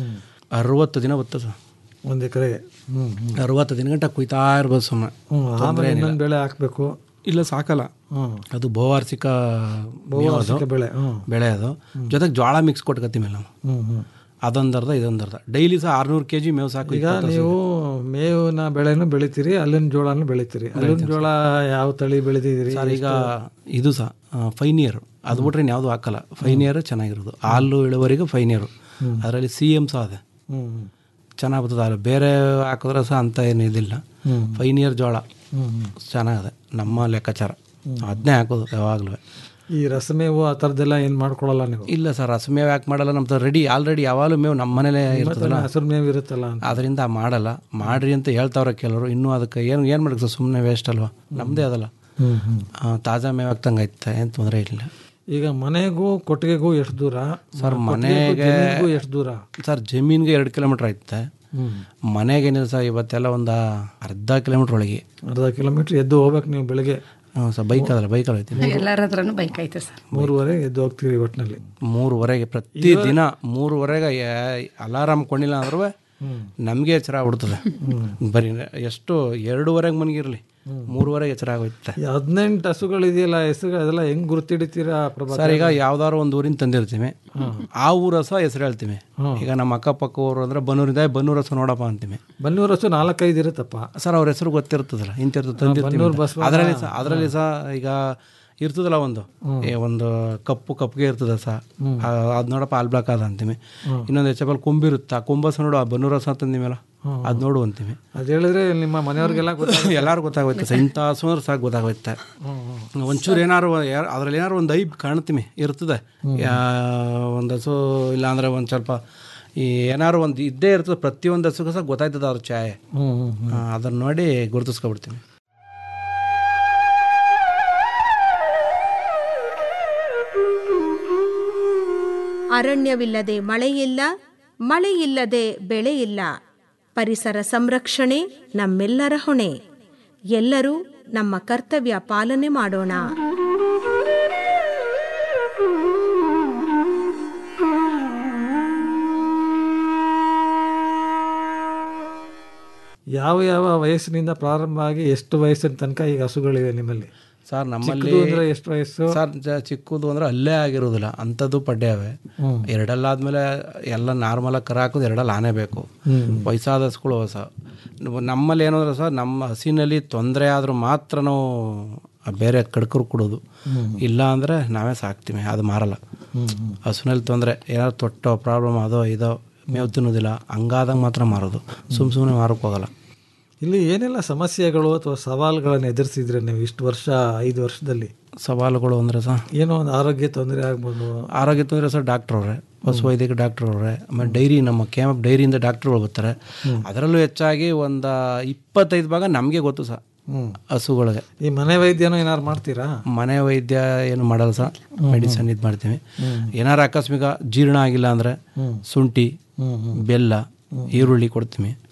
ಅರವತ್ತು ದಿನ ಬರ್ತದೆ ಸರ್ ಒಂದು ಎಕರೆಗೆ ಹ್ಮ್ ಹ್ಮ್ ಅರವತ್ತು ದಿನ ಗಂಟ ಕುಯ್ತಾ ಇರ್ಬೋದು ಸುಮ್ಮನೆ ಹ್ಮ್ ಆಮೇಲೆ ಇನ್ನೊಂದು ಬೆಳೆ ಹಾಕ್ಬೇಕು ಇಲ್ಲ ಸಾಕಲ್ಲ ಹ್ಮ್ ಅದು ಬಹುವಾರ್ಷಿಕ ಮೇವು ಅದು ಬಹುವಾರ್ಷಿಕ ಬೆಳೆ ಹ್ಮ್ ಬೆಳೆ ಅದು ಜೊತೆಗೆ ಜೋಳ ಮಿಕ್ಸ್ ಕೊಟ್ಕೊತೀವಿ ನಾವು ಹ್ಮ್ ಹ್ಮ್ ಅದೊಂದು ಅರ್ಧ ಇದೊಂದು ಅರ್ಧ ಡೈಲಿ ಸಹ ಆರ್ನೂರು ಕೆ ಜಿ ಮೇವು ಸಾಕು ಈಗ ನೀವು ಮೇವಿನ ಬೆಳೆನೂ ಬೆಳಿತೀರಿ ಅಲ್ಲಿನ ಜೋಳನೂ ಬೆಳಿತೀರಿ ಅಲ್ಲಿನ ಜೋಳ ಯಾವ ತಳಿ ಬೆಳೆದಿದ್ದೀರಿ ಸರ್ ಈಗ ಇದು ಸಹ ಫೈನ್ ಇಯರ್ ಅದು ಬಿಟ್ರೆ ಯಾವುದು ಹಾಕಲ್ಲ ಫೈನ್ ಇಯರ್ ಚೆನ್ನಾಗಿರೋದು ಹಾಲು ಇಳುವರಿಗೆ ಫೈನ್ ಇಯರು ಅದರಲ್ಲಿ ಸಿ ಎಮ್ ಸಹ ಅದೇ ಹ್ಮ್ ಚೆನ್ನಾಗಿ ಬರ್ತದೆ ಹಾಲು ಬೇರೆ ಹಾಕಿದ್ರೆ ಸಹ ಅಂತ ಏನು ಇದಿಲ್ಲ ಫೈನ್ ಇಯರ್ ಜೋಳ ಹ್ಮ್ ಹ್ಮ್ ಚೆನ್ನಾಗಿದೆ ನಮ್ಮ ಲೆಕ್ಕಾಚಾರ ಅದನ್ನೇ ಹಾಕೋದು ಯಾವಾಗಲೂ ಈ ರಸಮೇವು ಆ ಥರದ್ದೆಲ್ಲ ಏನು ಮಾಡ್ಕೊಳಲ್ಲ ನೀವು ಇಲ್ಲ ಸರ್ ಹಸುಮೇವು ಯಾಕೆ ಮಾಡಲ್ಲ ನಮ್ಮ ರೆಡಿ ಆಲ್ರೆಡಿ ಯಾವಾಗಲೂ ಮೇವು ನಮ್ಮ ಮನೇಲೇ ಇರ್ತದಲ್ಲ ಹಸಿರು ಮೇವು ಇರುತ್ತಲ್ಲ ಅಂತ ಅದರಿಂದ ಮಾಡಲ್ಲ ಮಾಡ್ರಿ ಅಂತ ಹೇಳ್ತಾವ್ರೆ ಕೆಲವರು ಇನ್ನೂ ಅದಕ್ಕೆ ಏನು ಏನು ಮಾಡಕ್ಕೆ ಸರ್ ಸುಮ್ಮನೆ ವೇಸ್ಟ್ ಅಲ್ವಾ ನಮ್ಮದೇ ಅದಲ್ಲ ಹ್ಮ್ ಹ್ಮ್ ಆ, ತಾಜಾ ಮೇವು ಹಾಕ್ತಂಗೆ ಐತೆ ಏನು ತೊಂದರೆ ಇಲ್ಲ ಈಗ ಮನೆಗೂ ಕೊಟ್ಟಿಗೆಗೂ ಎಷ್ಟು ದೂರ ಸರ್ ಕೊಟ್ಟಿಗೆಗೂ ಮನೆಗೆ ಜಮೀನಿಗೂ ಎಷ್ಟು ದೂರ ಸರ್ ಜಮೀನ್ಗೆ ಎರಡು ಕಿಲೋಮೀಟ್ರ್ ಐತೆ ಹ್ಮ್ ಮನೆಗೆ ಏನಿಲ್ಲ ಸರ್ ಇವತ್ತೆಲ್ಲ ಒಂದು ಅರ್ಧ ಕಿಲೋಮೀಟ್ರ್ ಒಳಗೆ ಅರ್ಧ ಕಿಲೋಮೀಟ್ರ್ ಎದ್ದು ಹೋಗ್ಬೇಕು ನೀವು ಬೆಳಗ್ಗೆ ಹ್ಞೂ ಸರ್ ಬೈಕಲ್ಲ ಬೈಕಲ್ಲಿ ಹೋಯ್ತೀನಿ ಎಲ್ಲರ ಹತ್ರನೂ ಬೈಕ್ ಐತೆ ಸರ್ ಮೂರುವರೆ ಎದ್ದು ಹೋಗ್ತೀರಿ ಒಟ್ಟಿನಲ್ಲಿ ಮೂರುವರೆಗೆ ಪ್ರತಿ ದಿನ ಮೂರುವರೆಗೆ ಅಲಾರಾಮ್ ಕೊಂಡಿಲ್ಲ ಅಂದ್ರೂ ನಮಗೆ ಎಚ್ಚರ ಆಗ್ಬಿಡ್ತದೆ ಬರೀ ಎಷ್ಟು ಎರಡೂವರೆಗೆ ಮನಗಿರಲಿ ಮೂರುವರೆಗೆ ಎಚ್ಚರ ಆಗೋಯ್ತೆ ಈ ಹದಿನೆಂಟು ಹಸುಗಳಿದೆಯಲ್ಲ ಹೆಸರು ಅದೆಲ್ಲ ಹೆಂಗ್ ಗುರ್ತಿಡಿತೀರಾ ಪ್ರಭಾ ಸರ್ ಈಗ ಯಾವ್ದಾದ್ರು ಒಂದು ಊರಿಂದ ತಂದಿರ್ತೀವಿ ಆ ಊರ ಸಹ ಹೆಸರು ಹೇಳ್ತೀವಿ ಈಗ ನಮ್ಮ ಅಕ್ಕಪಕ್ಕ ಊರು ಅಂದ್ರೆ ಬನ್ನೂರಿಂದ ಬನ್ನೂರು ಹಸು ನೋಡಪ್ಪ ಅಂತೀವಿ ಬನ್ನೂರು ಹಸು ನಾಲ್ಕೈದು ಇರುತ್ತಪ್ಪ ಸರ್ ಅವ್ರ ಹೆಸರು ಗೊತ್ತಿರ್ತದಲ್ಲ ಇಂತಿರ್ತದೆ ತಂದಿರ್ತೀವಿ ಅಂತ. ಅದರಲ್ಲಿ ಸಹ ಅದರಲ್ಲಿ ಸಹ ಈಗ ಇರ್ತದಲ್ಲ ಒಂದು ಏ ಒಂದು ಕಪ್ಪು ಕಪ್ಪಿಗೆ ಇರ್ತದೆ ಸಹ ಅದು ನೋಡಪ್ಪ ಹಾಲ್ ಬ್ಲಾಕ್ ಅದ ಅಂತೀವಿ ಇನ್ನೊಂದು ಎಚ್ ಎಫ್ ಎಲ್ ಕೊಂಬಿರುತ್ತೆ ಆ ಕೊಂಬಸ ನೋಡು ಆ ಬನ್ನೂರು ಹಸು ತಂದಿಮೇಲ ಅದು ನೋಡು ಅಂತೀವಿ ಅದು ಹೇಳಿದ್ರೆ ನಿಮ್ಮ ಮನೆಯವ್ರಿಗೆಲ್ಲ ಗೊತ್ತಾಗ ಎಲ್ಲಾರು ಗೊತ್ತಾಗೋಯ್ತೆ ಸರ್ ಇಂಥ ಹಸು ಅಂದ್ರೆ ಸಾಕು ಗೊತ್ತಾಗೋಯ್ತೆ ಒಂಚೂರು ಏನಾರು ಯಾರು ಅದ್ರಲ್ಲಿ ಏನಾರು ಒಂದು ಐಬ್ ಕಾಣ್ತೀವಿ ಇರ್ತದೆ ಯಾ- ಒಂದು ಹಸು ಇಲ್ಲಾಂದ್ರೆ ಒಂದು ಸ್ವಲ್ಪ ಈ ಏನಾರು ಒಂದು ಇದ್ದೇ ಇರ್ತದೆ ಪ್ರತಿಯೊಂದು ಹಸುಗೂ ಸಹ ಗೊತ್ತಾಯ್ತದೆ ಅವ್ರ ಛಾಯೆ ಹ್ಮ್ ಹ್ಮ್ ಆ, ಅದನ್ನ ನೋಡಿ ಗುರುತಿಸ್ಕೊಬಿಡ್ತೀನಿ ಅರಣ್ಯವಿಲ್ಲದೆ ಮಳೆಯಿಲ್ಲ ಮಳೆಯಿಲ್ಲದೆ ಬೆಳೆಯಿಲ್ಲ ಪರಿಸರ ಸಂರಕ್ಷಣೆ ನಮ್ಮೆಲ್ಲರ ಹೊಣೆ ಎಲ್ಲರೂ ನಮ್ಮ ಕರ್ತವ್ಯ ಪಾಲನೆ ಮಾಡೋಣ ಯಾವ ಯಾವ ವಯಸ್ಸಿನಿಂದ ಪ್ರಾರಂಭ ಆಗಿ ಎಷ್ಟು ವಯಸ್ಸಿನ ತನಕ ಈಗ ಹಸುಗಳಿವೆ ನಿಮ್ಮಲ್ಲಿ ಸರ್ ನಮ್ಮಲ್ಲಿ ಚಿಕ್ಕದು ಅಂದ್ರೆ ಎಷ್ಟು ವಯಸ್ಸು ಸರ್ ಜ- ಚಿಕ್ಕದು ಅಂದ್ರೆ ಅಲ್ಲೇ ಆಗಿರೋದಿಲ್ಲ ಅಂಥದ್ದು ಪಡ್ಯಾವೆ ಎರಡಲ್ಲ ಆದ್ಮೇಲೆ ಎಲ್ಲ ನಾರ್ಮಲಾಗಿ ಕರ ಹಾಕೋದು ಎರಡಲ್ಲ ಆನೆ ಬೇಕು ವಯಸ್ಸಾದ ಹಸುಗಳು ಹೊಸ ನಮ್ಮಲ್ಲಿ ಏನು ಅಂದ್ರೆ ಸರ್ ನಮ್ಮ ಹಸಿನಲ್ಲಿ ತೊಂದರೆ ಆದರೂ ಮಾತ್ರ ನಾವು ಬೇರೆ ಕಡ್ಕರು ಕೊಡೋದು ಇಲ್ಲ ಅಂದರೆ ನಾವೇ ಸಾಕ್ತೀವಿ ಅದು ಮಾರಲ್ಲ ಹಸುನಲ್ಲಿ ತೊಂದರೆ ಏನಾದ್ರು ತೊಟ್ಟೋ ಪ್ರಾಬ್ಲಮ್ ಅದೋ ಇದೋ ಮೇವು ತಿನ್ನೋದಿಲ್ಲ ಹಂಗಾದಾಗ ಮಾತ್ರ ಮಾರೋದು ಸುಮ್ಮ ಸುಮ್ಮನೆ ಮಾರಕ್ಕೆ ಹೋಗಲ್ಲ ಇಲ್ಲಿ ಏನೆಲ್ಲ ಸಮಸ್ಯೆಗಳು ಅಥವಾ ಸವಾಲುಗಳನ್ನು ಎದುರಿಸಿದ್ರೆ ನೀವು ಇಷ್ಟು ವರ್ಷ ಐದು ವರ್ಷದಲ್ಲಿ ಸವಾಲುಗಳು ಅಂದರೆ ಸರ್ ಏನೋ ಒಂದು ಆರೋಗ್ಯ ತೊಂದರೆ ಆಗ್ಬೋದು ಆರೋಗ್ಯ ತೊಂದರೆ ಸರ್ ಡಾಕ್ಟ್ರ್ ಅವರೇ ಪಶು ವೈದ್ಯಕ ಡಾಕ್ಟ್ರ್ ಅವರೇ ಆಮೇಲೆ ಡೈರಿ ನಮ್ಮ ಕ್ಯಾಮಪ್ ಡೈರಿಯಿಂದ ಡಾಕ್ಟ್ರುಗಳು ಬರ್ತಾರೆ ಅದರಲ್ಲೂ ಹೆಚ್ಚಾಗಿ ಒಂದು ಇಪ್ಪತ್ತೈದು ಭಾಗ ನಮಗೆ ಗೊತ್ತು ಸರ್ ಹಸುಗಳಿಗೆ ಈ ಮನೆ ವೈದ್ಯನೂ ಏನಾರು ಮಾಡ್ತೀರಾ ಮನೆ ವೈದ್ಯ ಏನು ಮಾಡಲ್ಲ ಸರ್ ಮೆಡಿಸನ್ ಇದು ಮಾಡ್ತೀವಿ ಏನಾರು ಆಕಸ್ಮಿಕ ಜೀರ್ಣ ಆಗಿಲ್ಲ ಅಂದರೆ ಶುಂಠಿ ಬೆಲ್ಲ ಈರುಳ್ಳಿ ಕೊಡ್ತೀವಿ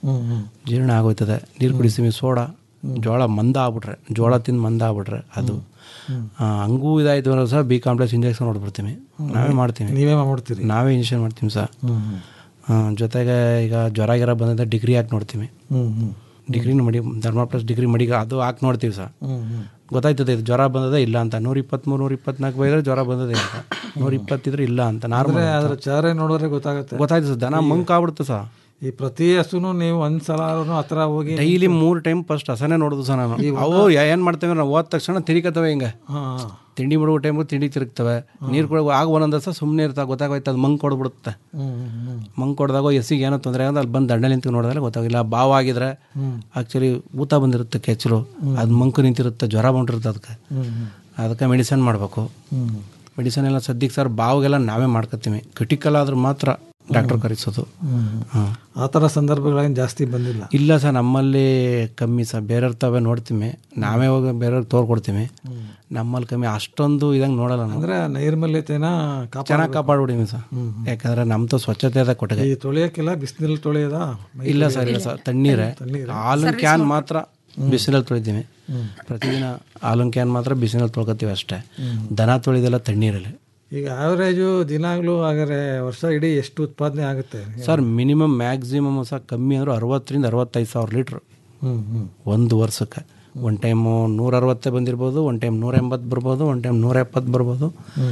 ಹ್ಮ್ ಹ್ಮ್ ಜೀರ್ಣ ಆಗೋಯ್ತದೆ ನೀರು ಕುಡಿಸ್ತೀವಿ ಸೋಡಾ ಜೋಳ ಮಂದ ಆಗ್ಬಿಟ್ರೆ ಜೋಳ ತಿಂದು ಮಂದ ಆಗ್ಬಿಟ್ರೆ ಅದು ಆ, ಹಂಗೂ ಇದಾಯ್ತು ಅಂದ್ರೆ ಸಹ ಬಿ ಕಾಂಪ್ಲೆಕ್ಸ್ ಇಂಜೆಕ್ಷನ್ ಹೊಡ್ಬಿಡ್ತೀವಿ ನಾವೇ ಮಾಡ್ತೀವಿ ನೀವೇ ಮಾಡ್ತೀರಿ ನಾವೇ ಇಂಜೆಕ್ಷನ್ ಮಾಡ್ತೀವಿ ಸರ್ ಹ್ಮ್ ಹ್ಮ್ ಆ, ಜೊತೆಗೆ ಈಗ ಜ್ವರ ಗಿರ ಬಂದಿದ್ದ ಡಿಗ್ರಿ ಹಾಕಿ ನೋಡ್ತೀವಿ ಹ್ಮ್ ಹ್ಮ್ ಡಿಗ್ರಿನ ಮಡಿ ಧರ್ಮ ಪ್ಲಸ್ ಡಿಗ್ರಿ ಮಡಿ ಅದು ಹಾಕಿ ನೋಡ್ತೀವಿ ಸರ್ ಹ್ಮ್ ಹ್ಮ್ ಗೊತ್ತಾಯ್ತದೆ ಇದು ಜ್ವರ ಬಂದದೆ ಇಲ್ಲ ಅಂತ ನೂರ ಇಪ್ಪತ್ತ್ಮೂರು ನೂರ ಇಪ್ಪತ್ನಾಲ್ಕು ಬೈದ್ರೆ ಜ್ವರ ಬಂದದೆ ಅಂತ ನೂರ ಇಪ್ಪತ್ತಿದ್ರೆ ಇಲ್ಲ ಅಂತ ನಾರ್ಮಲ್ ಅಂದ್ರೆ ಅದ್ರ ಚಾರೆ ನೋಡಿದ್ರೆ ಗೊತ್ತಾಗುತ್ತೆ ಗೊತ್ತಾಯ್ತು ಸರ್ ದನ ಮಂಕ್ ಆಗ್ಬಿಡುತ್ತೆ ಸರ್ ಈ ಪ್ರತಿ ಹಸುನು ನೀವು ಒಂದ್ಸಲ ಹತ್ರ ಹೋಗಿ ಡೈಲಿ ಮೂರು ಟೈಮ್ ಫಸ್ಟ್ ಹಸನೇ ನೋಡೋದು ಸರ್ ನಾನು ಅವು ಏನು ಮಾಡ್ತೇವೆ ನಾವು ಹೋದ ತಕ್ಷಣ ತಿರುಗತ್ತವೆ ಹಿಂಗೆ ಹಾ ತಿಂಡಿ ಬಿಡುವ ಟೈಮು ತಿಂಡಿ ತಿರುಗ್ತವೆ ನೀರು ಕೊಡೋ ಆಗ ಒಂದೊಂದು ದಿವಸ ಸುಮ್ಮನೆ ಇರ್ತಾವೆ ಗೊತ್ತಾಗೋಯ್ತು ಅದು ಮಂಕ್ ಕೊಡ್ಬಿಡುತ್ತೆ ಹ್ಮ್ ಹ್ಮ್ ಹ್ಮ್ ಮಂಕ್ ಕೊಡ್ದಾಗ ಎಸಿಗೆ ಏನೋ ತೊಂದರೆ ಆಗೋದು ಅಲ್ಲಿ ಬಂದು ದಂಡ ನಿಂತು ನೋಡಿದ್ರೆ ಗೊತ್ತಾಗಿಲ್ಲ ಬಾವ ಆಗಿದ್ರೆ ಆ್ಯಕ್ಚುಲಿ ಊತ ಬಂದಿರುತ್ತೆ ಕೆಚ್ಚಲು ಅದು ಮಂಕು ನಿಂತಿರುತ್ತೆ ಜ್ವರ ಬಂದಿರುತ್ತೆ ಅದಕ್ಕೆ ಹ್ಮ್ ಹ್ಮ್ ಅದಕ್ಕೆ ಮೆಡಿಸನ್ ಮಾಡಬೇಕು ಹ್ಮ್ ಮೆಡಿಸನ್ ಎಲ್ಲ ಸದ್ಯಕ್ಕೆ ಸರ್ ಬಾವಿಗೆಲ್ಲ ನಾವೇ ಮಾಡ್ಕೊತೀವಿ ಕ್ರಿಟಿಕಲ್ ಆದ್ರೆ ಮಾತ್ರ ಡಾಕ್ಟರ್ ಕರೆಸೋದು ಹ್ಮ್ ಹಾಂ ಆ ಥರ ಸಂದರ್ಭಗಳೇನು ಜಾಸ್ತಿ ಬಂದಿಲ್ಲ ಇಲ್ಲ ಸರ್ ನಮ್ಮಲ್ಲಿ ಕಮ್ಮಿ ಸರ್ ಬೇರೆಯವ್ರ ತಾವೇ ನೋಡ್ತೀವಿ ನಾವೇ ಹೋಗಿ ಬೇರೆಯವ್ರಿಗೆ ತೋರ್ಕೊಡ್ತೀವಿ ನಮ್ಮಲ್ಲಿ ಕಮ್ಮಿ ಅಷ್ಟೊಂದು ಇದಂಗೆ ನೋಡಲ್ಲ ನಾವು ಅಂದ್ರೆ ನೈರ್ಮಲ್ಯತೆನ ಕಾಪಾಡ ಚೆನ್ನಾಗಿ ಕಾಪಾಡ್ಬಿಡೀವಿ ಸರ್ ಯಾಕಂದ್ರೆ ನಮ್ದು ಸ್ವಚ್ಛತೆ ಅದ ಕೊಟ್ಟಿಗೆ ಈ ತೊಳೆಯಕ್ಕೆಲ್ಲ ಬಿಸಿನೀರು ತೊಳೆಯೋದ ಇಲ್ಲ ಸರ್ ಇಲ್ಲ ಸರ್ ತಣ್ಣೀರೇ ಹಾಲಿನ ಕ್ಯಾನ್ ಮಾತ್ರ ಬಿಸಿಲಲ್ಲಿ ತೊಳಿತೀವಿ ಪ್ರತಿದಿನ ಹಾಲಿನ ಕ್ಯಾನ್ ಮಾತ್ರ ಬಿಸಿಲಲ್ಲಿ ತೊಳ್ಕೊತೀವಿ ಅಷ್ಟೇ ದನ ತೊಳಿದೆಲ್ಲ ತಣ್ಣೀರಲ್ಲಿ ಈಗ ಆವರೇಜು ದಿನಾಗ್ಲೂ ಹಾಗಾದ್ರೆ ವರ್ಷ ಇಡೀ ಎಷ್ಟು ಉತ್ಪಾದನೆ ಆಗುತ್ತೆ ಸರ್ ಮಿನಿಮಮ್ ಮ್ಯಾಕ್ಸಿಮಮ್ ಸಹ ಕಮ್ಮಿ ಅಂದ್ರೆ ಅರವತ್ತರಿಂದ ಅರವತ್ತೈದು ಸಾವಿರ ಲೀಟ್ರ್ ಹ್ಮ್ ಹ್ಮ್ ಒಂದು ವರ್ಷಕ್ಕೆ ಒಂದು ಟೈಮು ನೂರ ಅರವತ್ತೇ ಬಂದಿರ್ಬೋದು ಒಂದು ಟೈಮ್ ನೂರ ಎಂಬತ್ತು ಬರ್ಬೋದು ಒಂದು ಟೈಮ್ ನೂರ ಎಪ್ಪತ್ತು ಬರ್ಬೋದು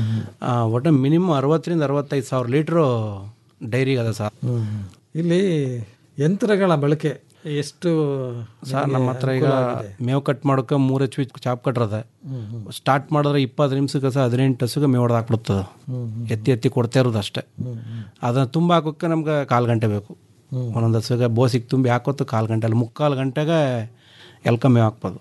ಆ, ಒಟ್ಟು ಮಿನಿಮಮ್ ಅರವತ್ತರಿಂದ ಅರವತ್ತೈದು ಸಾವಿರ ಲೀಟ್ರು ಡೈರಿಗೆ ಅದ ಸರ್ ಹ್ಮ್ ಹ್ಮ್. ಇಲ್ಲಿ ಯಂತ್ರಗಳ ಬಳಕೆ ಎಷ್ಟು ಸರ್ ನಮ್ಮ ಹತ್ರ ಈಗ ಮೇವು ಕಟ್ ಮಾಡೋಕೆ ಮೂರು ಎಚ್ ಪಿ ಚಾಪ್ ಕಟ್ರದ ಸ್ಟಾರ್ಟ್ ಮಾಡಿದ್ರೆ ಇಪ್ಪತ್ತು ನಿಮಿಷಕ್ಕೆ ಸಹ ಹದಿನೆಂಟು ಹಸುಗೆ ಮೇವು ಹೊಡೆದು ಹಾಕ್ಬಿಡ್ತದೆ ಎತ್ತಿ ಎತ್ತಿ ಕೊಡ್ತಾ ಇರೋದು ಅಷ್ಟೇ ಅದನ್ನು ತುಂಬ ಹಾಕೋಕ್ಕೆ ನಮ್ಗೆ ಕಾಲು ಗಂಟೆ ಬೇಕು ಒಂದೊಂದು ಹಸುಗೆ ಬೋಸಿಗೆ ತುಂಬಿ ಹಾಕೋತು ಕಾಲು ಗಂಟೆ ಅಲ್ಲಿ ಮುಕ್ಕಾಲು ಗಂಟೆಗೆ ಎಲ್ಕ ಮೇವು ಹಾಕ್ಬೋದು